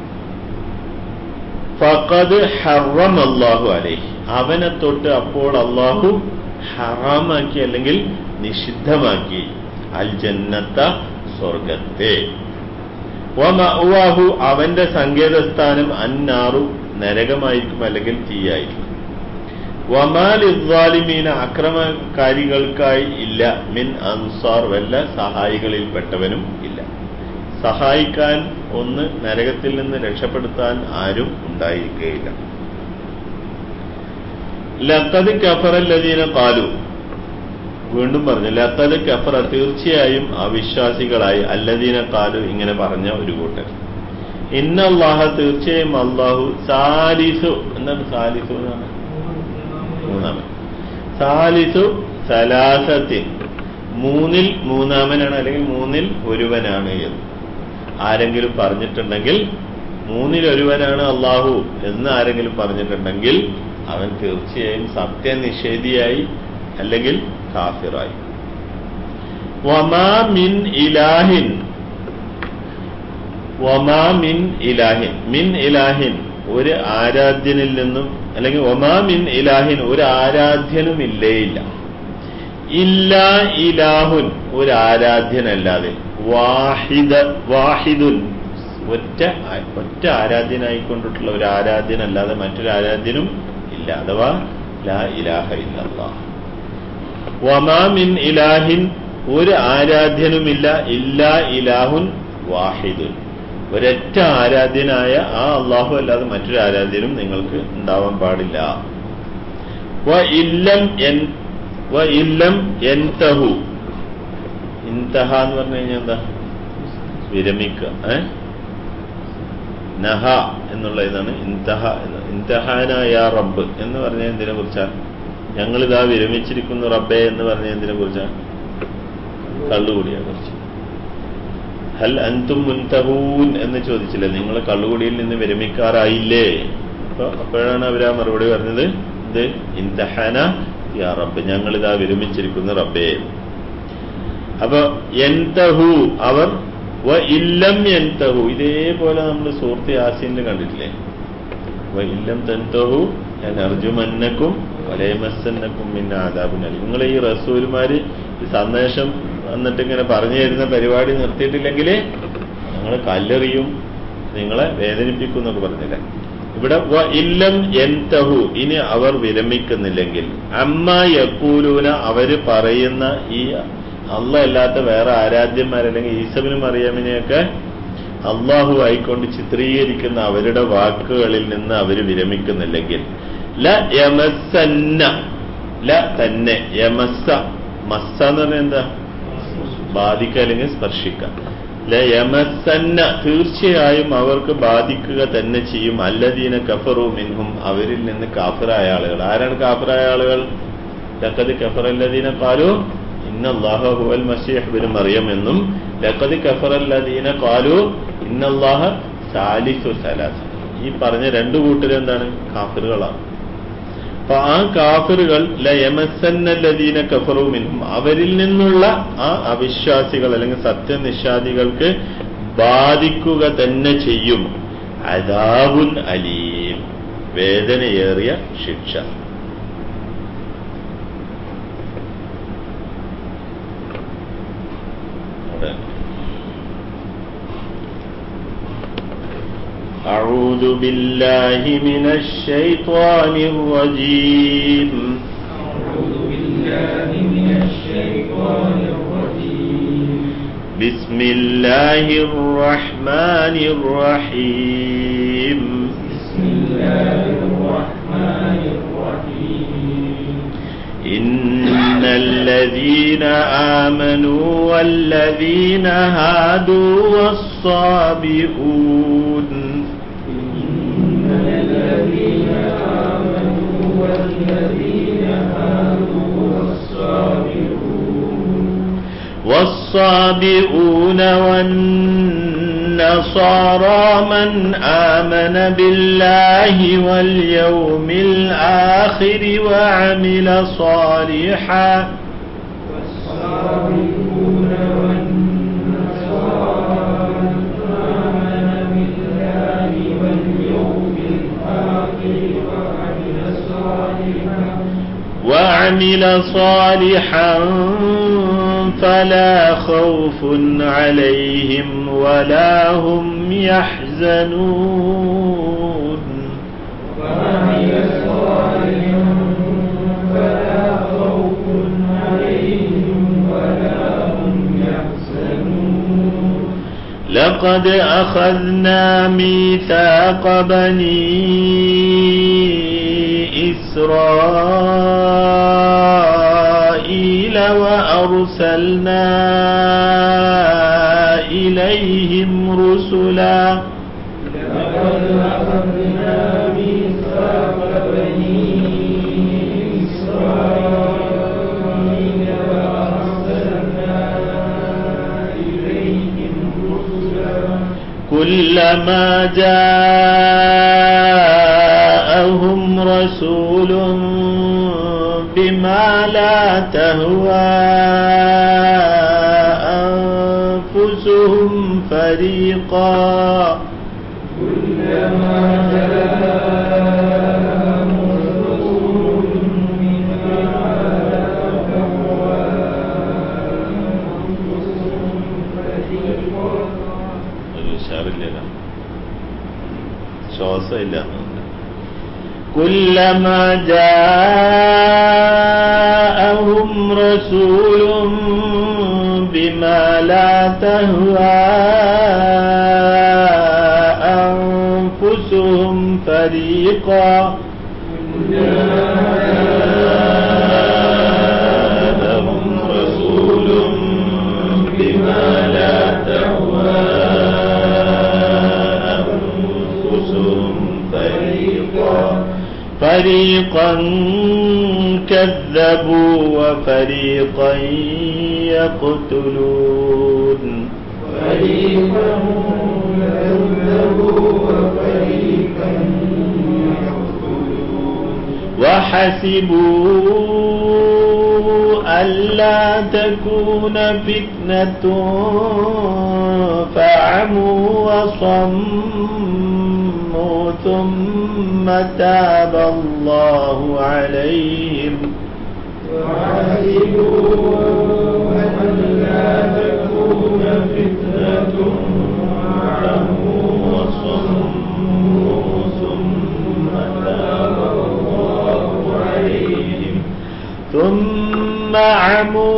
Speaker 1: ഫഖദ് ഹറം അള്ളാഹു അലൈഹി അവനെ തൊട്ട് അപ്പോൾ അള്ളാഹു ഹറാമാക്കി അല്ലെങ്കിൽ നിഷിദ്ധമാക്കി അൽ ജന്നത്ത സ്വർഗത്തെ വമഅവാഹു അവന്റെ സങ്കേതസ്ഥാനം അന്നാറു നരകമായിരിക്കും അല്ലെങ്കിൽ തീയായിരിക്കും വമാലിദ്വാലിമീന അക്രമകാരികൾക്കായി ഇല്ല മിൻ അൻസാർ വല്ല സഹായികളിൽപ്പെട്ടവനും ഇല്ല സഹായിക്കാൻ ഒന്ന് നരകത്തിൽ നിന്ന് രക്ഷപ്പെടുത്താൻ ആരും ഉണ്ടായിരിക്കുകയില്ല ലത്തത് കഫറല്ലതീന കാലു വീണ്ടും പറഞ്ഞു ലത്തത് കഫറ തീർച്ചയായും അവിശ്വാസികളായി അല്ലദീന കാലു ഇങ്ങനെ പറഞ്ഞ ഒരു കൂട്ടർ ഇന്നല്ലാഹ തീർച്ചയായും അള്ളാഹു സാലിസു എന്താണ് സാലിസു എന്നാണ് മൂന്നാമൻ സാലിസു സലാസത്തിൻ മൂന്നിൽ മൂന്നാമനാണ് അല്ലെങ്കിൽ മൂന്നിൽ ഒരുവനാണ് എന്ന് ആരെങ്കിലും പറഞ്ഞിട്ടുണ്ടെങ്കിൽ മൂന്നിൽ ഒരുവനാണ് അള്ളാഹു എന്ന് ആരെങ്കിലും പറഞ്ഞിട്ടുണ്ടെങ്കിൽ അവൻ തീർച്ചയായും സത്യനിഷേധിയായി അല്ലെങ്കിൽ കാഫിറായി വമാ മിൻ ഇലാഹിൻ വമാ മിൻ ഇലാഹിൻ മിൻ ഇലാഹിൻ ഒരു ആരാധ്യനിൽ നിന്നും അല്ലെങ്കിൽ ഒമാ മിൻ ഇലാഹിൻ ഒരു ആരാധ്യനും ഇല്ലേയില്ല ഇല്ല ഇലാഹുൻ ഒരു ആരാധ്യനല്ലാതെ വാഹിദ വാഹിദുൻ ഒറ്റ ഒറ്റ ആരാധ്യനായിക്കൊണ്ടിട്ടുള്ള ഒരു ആരാധ്യനല്ലാതെ മറ്റൊരു ആരാധ്യനും ഇല്ല അഥവാ ലാ ഇലാഹ ഇല്ലല്ലാ വമാ മിൻ ഇലാഹിൻ ഒരു ആരാധ്യനുമില്ല ഇല്ലാ ഇലാഹുൻ വാഹിദുൻ ഒരൊറ്റ ആരാധ്യനായ ആ അള്ളാഹു അല്ലാതെ മറ്റൊരു ആരാധ്യനും നിങ്ങൾക്ക് ഉണ്ടാവാൻ പാടില്ല വ ഇല്ലം എൻ വ ഇല്ലം എൻതഹു ഇൻതഹ എന്ന് പറഞ്ഞു കഴിഞ്ഞാൽ എന്താ വിരമിക്കുക ഏ നഹ എന്നുള്ള ഇതാണ് ഇൻതഹ എന്ന് ഇൻതഹാന യാ റബ്ബ് എന്ന് പറഞ്ഞാൽ എന്തിനെ കുറിച്ചാണ് ഞങ്ങളിതാ വിരമിച്ചിരിക്കുന്നു റബ്ബേ എന്ന് പറഞ്ഞ എന്തിനെ കുറിച്ചാണ് കള്ളുകൂടിയെ കുറിച്ച് ഹൽ അൻതും മുൻതഹൂൻ എന്ന് ചോദിച്ചില്ല നിങ്ങൾ കള്ളുകുടിയിൽ നിന്ന് വിരമിക്കാറായില്ലേ അപ്പൊ അപ്പോഴാണ് അവരാ മറുപടി പറഞ്ഞത് ഇത് ഇന്തഹന യാ റബ്ബ് ഞങ്ങളിതാ വിരമിച്ചിരിക്കുന്നു റബ്ബേ അപ്പൊ എൻതഹു അവർ വ ഇല്ലം എൻതഹു ഇതേപോലെ നമ്മൾ സൂർത്തി യാസീനിൽ കണ്ടിട്ടില്ലേ വ ഇല്ലം തൻതഹു ഞാൻ അർജുമന്നക്കും വലയമസന്നക്കും പിന്നെ ആദാബിനൽ നിങ്ങൾ ഈ റസൂലുമാര് ഈ സന്ദേശം എന്നിട്ട് ഇങ്ങനെ പറഞ്ഞു തരുന്ന പരിപാടി നിർത്തിയിട്ടില്ലെങ്കിൽ ഞങ്ങൾ കല്ലെറിയും നിങ്ങളെ വേദനിപ്പിക്കും എന്നൊക്കെ പറഞ്ഞില്ല ഇവിടെ വ ഇല്ലം എൻതഹു ഇനി അവർ വിരമിക്കുന്നില്ലെങ്കിൽ അമ്മ യക്കൂലൂന അവര് പറയുന്ന ഈ അല്ല അല്ലാത്ത വേറെ ആരാധ്യന്മാരല്ലെങ്കിൽ ഈസബിനും അറിയാമിനെയൊക്കെ അള്ളാഹു ആയിക്കൊണ്ട് ചിത്രീകരിക്കുന്ന അവരുടെ വാക്കുകളിൽ നിന്ന് അവർ വിരമിക്കുന്നില്ലെങ്കിൽ ല യമസന്ന ല തന്നെ യമസ മസ്സ എന്ന് പറഞ്ഞാൽ എന്താ ബാധിക്കുക അല്ലെങ്കിൽ സ്പർശിക്കുക ല യമസന്ന തീർച്ചയായും അവർക്ക് ബാധിക്കുക തന്നെ ചെയ്യും അല്ലദീന കഫറു മിൻഹും അവരിൽ നിന്ന് കാഫിറായ ആളുകൾ ആരാണ് കാഫിറായ ആളുകൾ ലക്കത് കഫറല്ലദീന കാലു ഇന്നല്ലാഹ ഹുവൽ മസീഹ് ബിൻ മറിയം എന്നും ലഖദ് കഫറല്ലദീന ഖാലു ഇന്നല്ലാഹ സാലിസു സലാസ ഈ പറഞ്ഞ രണ്ടു കൂട്ടരും എന്താണ് കാഫിറുകളാണ് അപ്പൊ ആ കാഫിറുകൾ ലയമസന്നല്ലദീന കഫറു മിൻഹും അവരിൽ നിന്നുള്ള ആ അവിശ്വാസികൾ അല്ലെങ്കിൽ സത്യനിഷാദികൾക്ക് ബാധിക്കുക തന്നെ ചെയ്യും അദാബുൻ അലീം വേദനയേറിയ ശിക്ഷ أعوذ بالله من الشيطان الرجيم
Speaker 2: أعوذ بالله من الشيطان الرجيم
Speaker 1: بسم الله الرحمن الرحيم
Speaker 2: بسم الله الرحمن الرحيم
Speaker 1: إن الذين آمنوا والذين هادوا والصابئون
Speaker 2: إن الذين آمنوا والذين هادوا والصابرون
Speaker 1: والصابئون والنصارى من آمن بالله واليوم الآخر وعمل صالحا
Speaker 2: والصابرون والنصارى آمن بالله واليوم الآخر وعمل صالحا
Speaker 1: وعمل صالحا فلا خوف عليهم ولا هم يحزنون
Speaker 2: وعمل صالحا فلا خوف عليهم ولا هم يحزنون
Speaker 1: لقد أخذنا ميثاق بني إسرائيل وأرسلنا إليهم رسلا
Speaker 2: لقد أخذنا ميثاق بني إسرائيل وأرسلنا إليهم رسلا
Speaker 1: كلما جاءهم رسول بما لا تهوى أنفسهم فريقا
Speaker 2: كلما جاءهم رسول بما لا تهوى أنفسهم فريقا
Speaker 1: ഒരു ഉഷാറില്ല ശ്വാസമില്ല كلما جاءهم رسول بما لا تهوى أنفسهم فريقا جاءهم رسول بما لا تهوى أنفسهم فريقا فريقا كذبوا وفريقا يقتلون
Speaker 2: فريقا كذبوا وفريقا يقتلون
Speaker 1: وحسبوا ألا تكون فتنة فعموا وصموا ثم تاب الله عليهم
Speaker 2: وحسبوا ألا تكون فتنة وعموا وصموا ثم تاب الله عليهم
Speaker 1: ثم عموا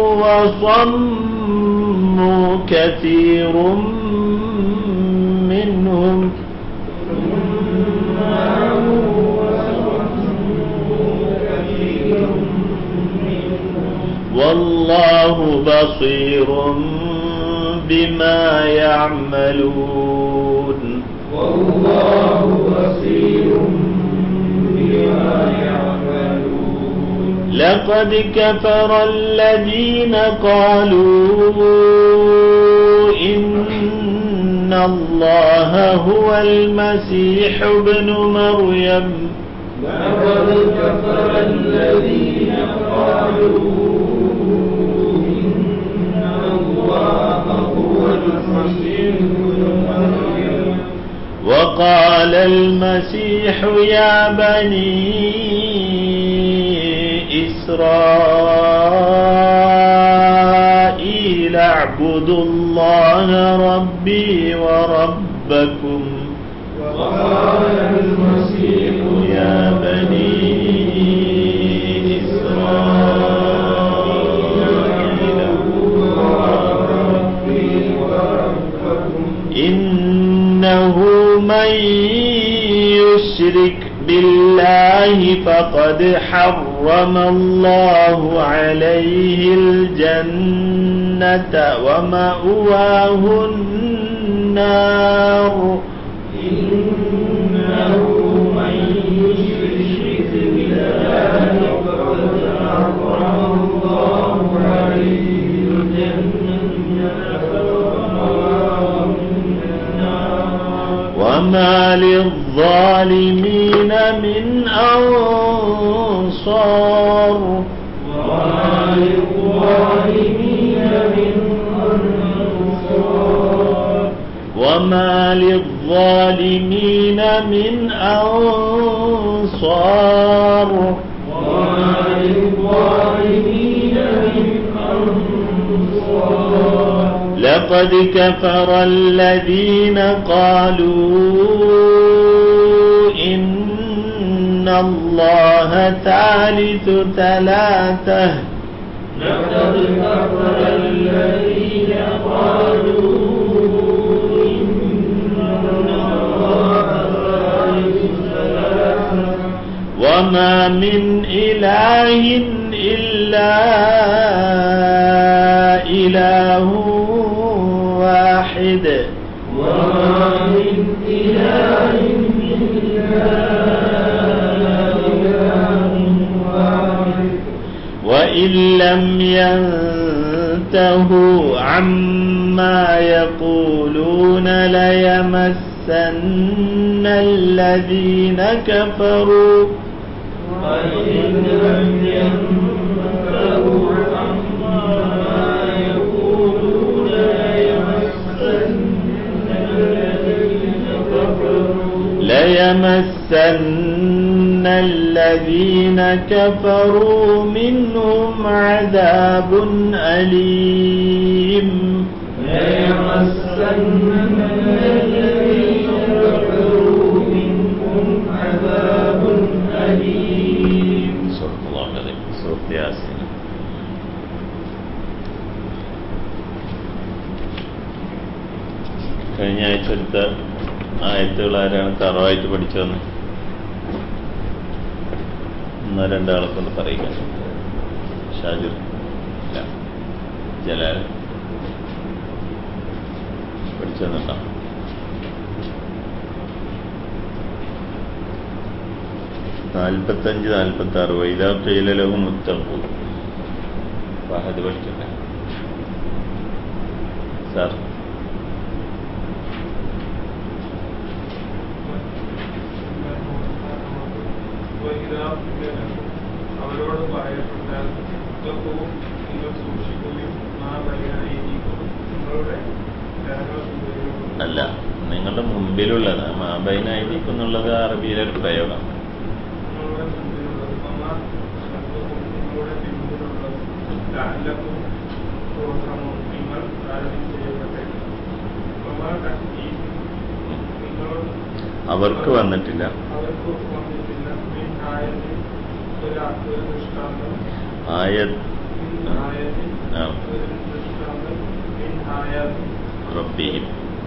Speaker 1: وصموا كثير منهم
Speaker 2: ثم عموا وصموا كثير منهم
Speaker 1: والله بصير بما يعملون
Speaker 2: والله بصير بما يعملون
Speaker 1: لقد كفر الذين قالوا إن الله هو المسيح ابن مريم
Speaker 2: لقد كفر الذين قالوا إن الله هو المسيح ابن مريم
Speaker 1: وقال المسيح يا بني إسرائيل اعبدوا الله ربي وربكم
Speaker 2: وقال المسيح
Speaker 1: يا بني إسرائيل
Speaker 2: ربي وربكم
Speaker 1: إنه من يشرك بالله فقد حرم الله عليه الجنة ومأواه النار
Speaker 2: إنه من يشرك بالله فقد حرم الله عليه الجنة ومأواه النار
Speaker 1: وما للظالمين من أنصار
Speaker 2: وما للظالمين من أنصار
Speaker 1: وما للظالمين من أنصار
Speaker 2: وما للظالمين من أنصار
Speaker 1: لقد كفر الذين قالوا إن الله ثالث ثلاثة
Speaker 2: لقد كفر الذين قالوا إن الله ثالث ثلاثة
Speaker 1: وما من إله إلا إله واحد
Speaker 2: وما من إله إلا إله واحد
Speaker 1: وإن لم ينتهوا عما يقولون ليمسن الذين كفروا
Speaker 2: وإن لم ينتهوا عما يقولون ليمسن الذين كفروا
Speaker 1: ليمسن الذين كفروا منهم عذاب أليم
Speaker 2: ليمسن الذين كفروا منهم عذاب أليم
Speaker 1: صدق الله العظيم سورة ياسين കഴിഞ്ഞ ആഴ്ച എടുത്ത ആയത്തുകൾ ആരാണ് തറവായിട്ട് പഠിച്ചതെന്ന് ഒന്നോ രണ്ടാളെ കൊണ്ട് പറയിക്കാൻ ഷാജുർ ഇല്ല ജലാൽ പഠിച്ചതെന്നുണ്ടോ നാൽപ്പത്തഞ്ച് നാൽപ്പത്തി ആറ് വൈദാ കീലലഹും മുത്തഖു ഫഹദ് പഠിക്കട്ടെ സാർ
Speaker 2: അവരോട് പറയപ്പെട്ടാൽ പുസ്തകവും നിങ്ങൾ സൂക്ഷിക്കുകയും ആ വഴിയായിരിക്കും നിങ്ങളുടെ കരങ്ങൾ ഉപയോഗിക്കും
Speaker 1: അല്ല നിങ്ങളുടെ മുമ്പിലുള്ളത് മാബൈനായിരിക്കും എന്നുള്ളത് അറബിയിലെ ഒരു പ്രയോഗം
Speaker 2: നിങ്ങളുടെ മുമ്പിലുള്ളത് അമ്മ ശബ്ദവും നിങ്ങളുടെ പിന്നിലുള്ളത് ലാലക്കും ക്രോധവും നിങ്ങൾ താരതമ്യം ചെയ്യപ്പെട്ടേ അമ്മ ഈ നിങ്ങളോട്
Speaker 1: അവർക്ക് വന്നിട്ടില്ല
Speaker 2: അവർക്ക് വന്നിട്ടില്ല മിൻ ആയത്തിൽ ഒരു ഒരു ദൃഷ്ടാന്തം
Speaker 1: ആയ
Speaker 2: മിൻ ആയത്തിൽ
Speaker 1: ആ.
Speaker 2: ഒരു ദൃഷ്ടാന്തം മിൻ ആയത്തിൽ
Speaker 1: റബ്ബിഹിം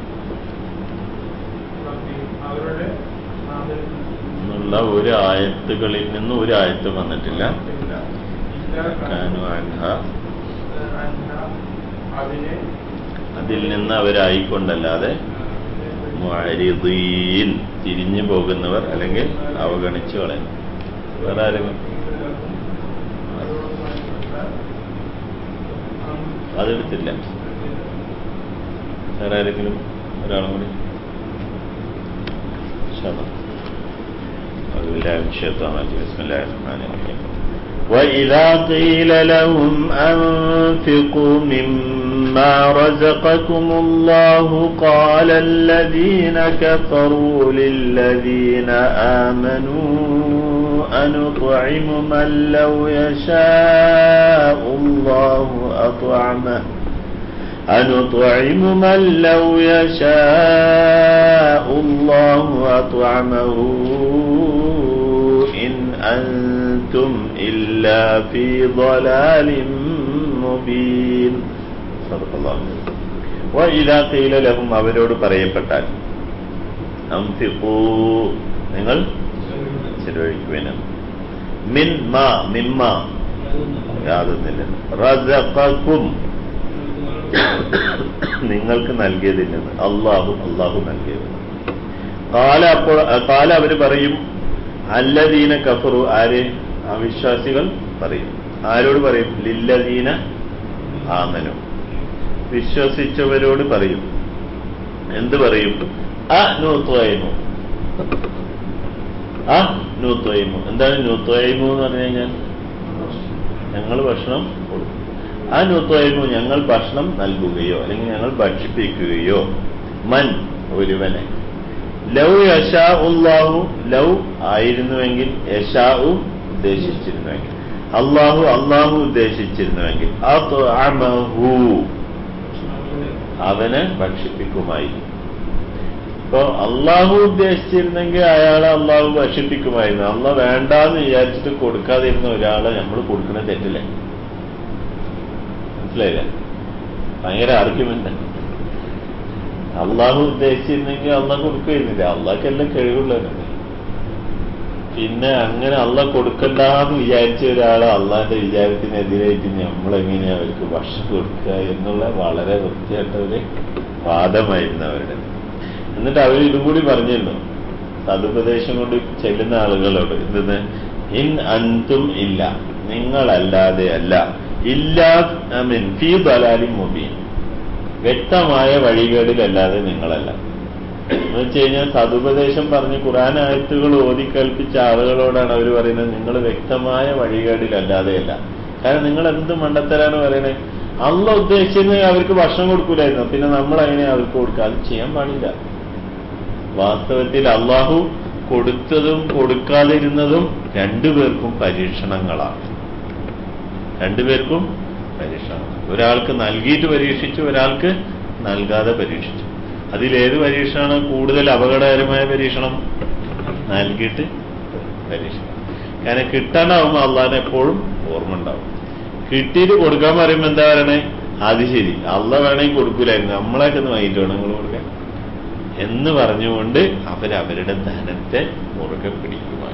Speaker 2: റബ്ബിയും അവരുടെ നാമത്തിൽ
Speaker 1: എന്നുള്ള ഒരു ആയത്തുകളിൽ നിന്ന് ഒരു ആയത്ത് വന്നിട്ടില്ല
Speaker 2: ഇല്ല ഇല്ല
Speaker 1: കാനു അൻഹ
Speaker 2: അൻഹ അതിനെ
Speaker 1: അതിൽ നിന്ന് അവരായിക്കൊണ്ടല്ലാതെ മുഅരിദീൻ തിരിഞ്ഞു പോകുന്നവർ അല്ലെങ്കിൽ അവഗണിച്ചു കളയും വേറെ ആരെങ്കിലും അതെടുത്തില്ല വേറെ ആരെങ്കിലും ഒരാളും കൂടി ശതം أعوذ بالله من الشيطان الرجيم بسم الله الرحمن الرحيم وإذا قيل لهم أنفقوا مما رزقكم الله قال الذين كفروا للذين آمنوا أنطعم من لو يشاء الله أطعمه أنطعم من لو يشاء الله أطعمه إن أنتم إلا في ضلال مبين صدق الله وإذا قيل لهم അവരോട് പറയപ്പെട്ടാൽ അംഫിഖൂ നിങ്ങൾ ചെലവഴിക്കുവേനും മിൻ മാ മിമ്മ യാതൊന്നില്ല റസഖക്കും നിങ്ങൾക്ക് നൽകിയതിൽ നിന്ന് അള്ളാഹു അള്ളാഹു നൽകിയത് കാല അപ്പോൾ കാല അവർ പറയും അല്ലദീന കഫറു ആര് അവിശ്വാസികൾ പറയും ആരോട് പറയും ലില്ലദീന ആമനു വിശ്വസിച്ചവരോട് പറയും എന്ത് പറയും അ നൂത്വയമു ആ നൂത്വയമു എന്താണ് നൂത്വയമു എന്ന് പറഞ്ഞു കഴിഞ്ഞാൽ ഞങ്ങൾ ഭക്ഷണം കൊടുക്കും ആ നൂത്വയമു ഞങ്ങൾ ഭക്ഷണം നൽകുകയോ അല്ലെങ്കിൽ ഞങ്ങൾ ഭക്ഷിപ്പിക്കുകയോ മൻ ഒരുവനെ ലൗ യശാ ഉള്ളാഹു ലൗ ആയിരുന്നുവെങ്കിൽ യശാഉ ഉദ്ദേശിച്ചിരുന്നുവെങ്കിൽ അള്ളാഹു അള്ളാഹു ഉദ്ദേശിച്ചിരുന്നുവെങ്കിൽ അത്അമഹു അവനെ ഭക്ഷിപ്പിക്കുമായിരുന്നു ഇപ്പൊ അള്ളാഹു ഉദ്ദേശിച്ചിരുന്നെങ്കിൽ അയാളെ അള്ളാഹു ഭക്ഷിപ്പിക്കുമായിരുന്നു അള്ള വേണ്ടാന്ന് വിചാരിച്ചിട്ട് കൊടുക്കാതിരുന്ന ഒരാളെ നമ്മൾ കൊടുക്കുന്ന തെറ്റില്ലേ മനസ്സിലായില്ല ഭയങ്കര ആർഗ്യുമെന്റ് അള്ളാഹു ഉദ്ദേശിച്ചിരുന്നെങ്കിൽ അള്ളാഹ് കൊടുക്കുകയായിരുന്നില്ല അള്ളാഹ്ക്കെല്ലാം കഴിവുള്ളവരാണ് പിന്നെ അങ്ങനെ അള്ള കൊടുക്കണ്ടെന്ന് വിചാരിച്ച ഒരാളെ അള്ളാന്റെ വിചാരത്തിനെതിരായിട്ട് നമ്മളെങ്ങനെയാ അവർക്ക് ഭക്ഷണം കൊടുക്കുക എന്നുള്ള വളരെ വൃത്തിയായിട്ട ഒരു വാദമായിരുന്നു അവരുടെ എന്നിട്ട് അവർ ഇതും കൂടി പറഞ്ഞിരുന്നു സതുപദേശം കൊണ്ട് ചെല്ലുന്ന ആളുകളോട് എന്തെന്ന് ഇൻ അന്തും ഇല്ല നിങ്ങളല്ലാതെ അല്ല ഇല്ല ഐ മീൻ ഫീ ബലാലി മുബീൻ വ്യക്തമായ വഴികേടിലല്ലാതെ നിങ്ങളല്ല എന്ന് വെച്ച് കഴിഞ്ഞാൽ സതുപദേശം പറഞ്ഞ് ഖുറാൻ ആയത്തുകൾ ഓതി കൽപ്പിച്ച ആളുകളോടാണ് അവർ പറയുന്നത് നിങ്ങൾ വ്യക്തമായ വഴികേടിലല്ലാതെയല്ല കാരണം നിങ്ങൾ എന്ത് മണ്ടത്തരാണ് പറയണേ അള്ള ഉദ്ദേശിച്ചിരുന്നെങ്കിൽ അവർക്ക് ഭക്ഷണം കൊടുക്കൂലായിരുന്നു പിന്നെ നമ്മൾ അതിനെ അവർക്ക് കൊടുക്കുക അത് ചെയ്യാൻ പാടില്ല വാസ്തവത്തിൽ അള്ളാഹു കൊടുത്തതും കൊടുക്കാതിരുന്നതും രണ്ടുപേർക്കും പരീക്ഷണങ്ങളാണ് രണ്ടുപേർക്കും പരീക്ഷണം ഒരാൾക്ക് നൽകിയിട്ട് പരീക്ഷിച്ചു ഒരാൾക്ക് നൽകാതെ പരീക്ഷിച്ചു അതിലേത് പരീക്ഷണമാണ് കൂടുതൽ അപകടകരമായ പരീക്ഷണം നൽകിയിട്ട് പരീക്ഷണം കാരണം കിട്ടാണ്ടാവുമ്പോൾ അള്ളാഹിനെ എപ്പോഴും ഓർമ്മ ഉണ്ടാവും കിട്ടിയിട്ട് കൊടുക്കാൻ പറയുമ്പോൾ എന്താ പറയണേ അത് ശരി അള്ള വേണമെങ്കിൽ കൊടുക്കൂലായിരുന്നു നമ്മളെയൊക്കെ ഒന്ന് വാങ്ങിയിട്ട് വേണം നിങ്ങൾ കൊടുക്കാൻ എന്ന് പറഞ്ഞുകൊണ്ട് അവരവരുടെ ധനത്തെ മുറുകെ പിടിക്കുമായി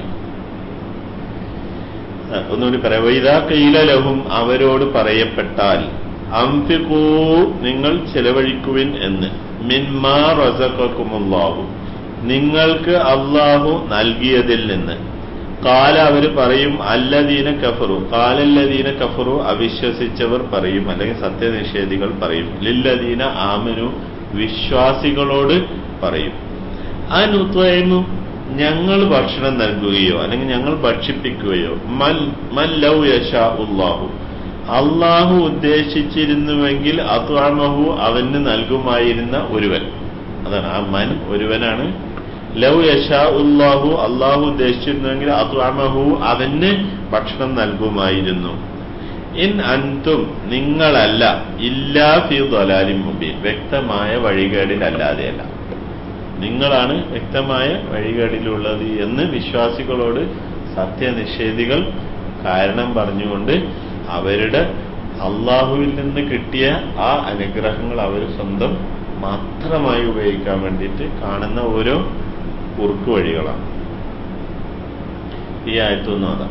Speaker 1: ആ, ഒന്നുകൂടി പറയാം വൈദാ കൈല ലഹും അവരോട് പറയപ്പെട്ടാൽ അംഫിഖൂ നിങ്ങൾ ചെലവഴിക്കുവിൻ എന്ന് മിൻമാ റസഖക്കുമുല്ലാഹു നിങ്ങൾക്ക് അള്ളാഹു നൽകിയതിൽ നിന്ന് കാല അവര് പറയും അല്ലദീന കഫറു കാലല്ലദീന കഫറു അവിശ്വസിച്ചവർ പറയും അല്ലെങ്കിൽ സത്യനിഷേധികൾ പറയും ലില്ലദീന ആമനു വിശ്വാസികളോട് പറയും അനുത്വയന്നു ഞങ്ങൾ ഭക്ഷണം നൽകുകയോ അല്ലെങ്കിൽ ഞങ്ങൾ ഭക്ഷിപ്പിക്കുകയോ മൽ മല്ലൗ യശാ ഉള്ളാഹു അള്ളാഹു ഉദ്ദേശിച്ചിരുന്നുവെങ്കിൽ അത്വാമഹു അവന് നൽകുമായിരുന്ന ഒരുവൻ അതാണ് ആ മൻ ഒരുവനാണ് ലൗ യശാ ഉള്ളാഹു അള്ളാഹു ഉദ്ദേശിച്ചിരുന്നുവെങ്കിൽ അത്വാമഹു അവന് ഭക്ഷണം നൽകുമായിരുന്നു ഇൻ അൻതും നിങ്ങളല്ല ഇല്ലാ ഫി ദലാലിൻ മുബീൻ വ്യക്തമായ വഴികേടിലല്ലാതെയല്ല നിങ്ങളാണ് വ്യക്തമായ വഴികേടിലുള്ളത് എന്ന് വിശ്വാസികളോട് സത്യനിഷേധികൾ കാരണം പറഞ്ഞുകൊണ്ട് അവരുടെ അള്ളാഹുവിൽ നിന്ന് കിട്ടിയ ആ അനുഗ്രഹങ്ങൾ അവർ സ്വന്തം മാത്രമായി ഉപയോഗിക്കാൻ വേണ്ടിയിട്ട് കാണുന്ന ഓരോ കുറുക്ക് വഴികളാണ് ഈ ആയത്തൊന്നും അതാ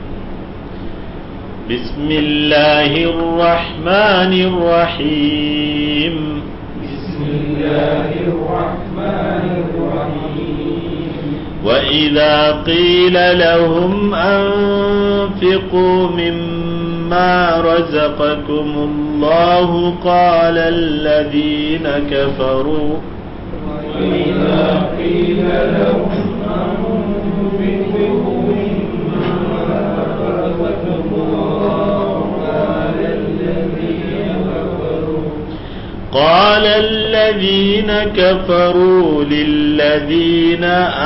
Speaker 1: ബിസ്മില്ലാഹിർ റഹ്മാനിർ റഹീം
Speaker 2: بسم الله الرحمن الرحيم
Speaker 1: وإذا قيل لهم أنفقوا مما رزقكم الله قال الذين كفروا
Speaker 2: وإذا قيل لهم أنفقوا مما رزقكم الله قال الذين كفروا
Speaker 1: قال الذين كفروا للذين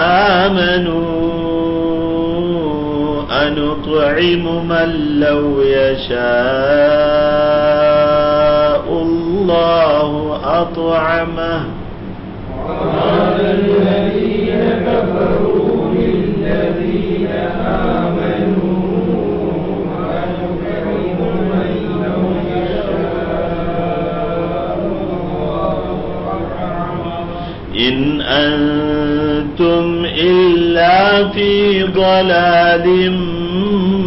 Speaker 1: آمنوا أنطعم من لو يشاء الله أطعمه
Speaker 2: قال الذين كفروا للذين آمنوا أنفقوا من لو يشاء الله أطعمه
Speaker 1: إن أنتم إلا في ضلال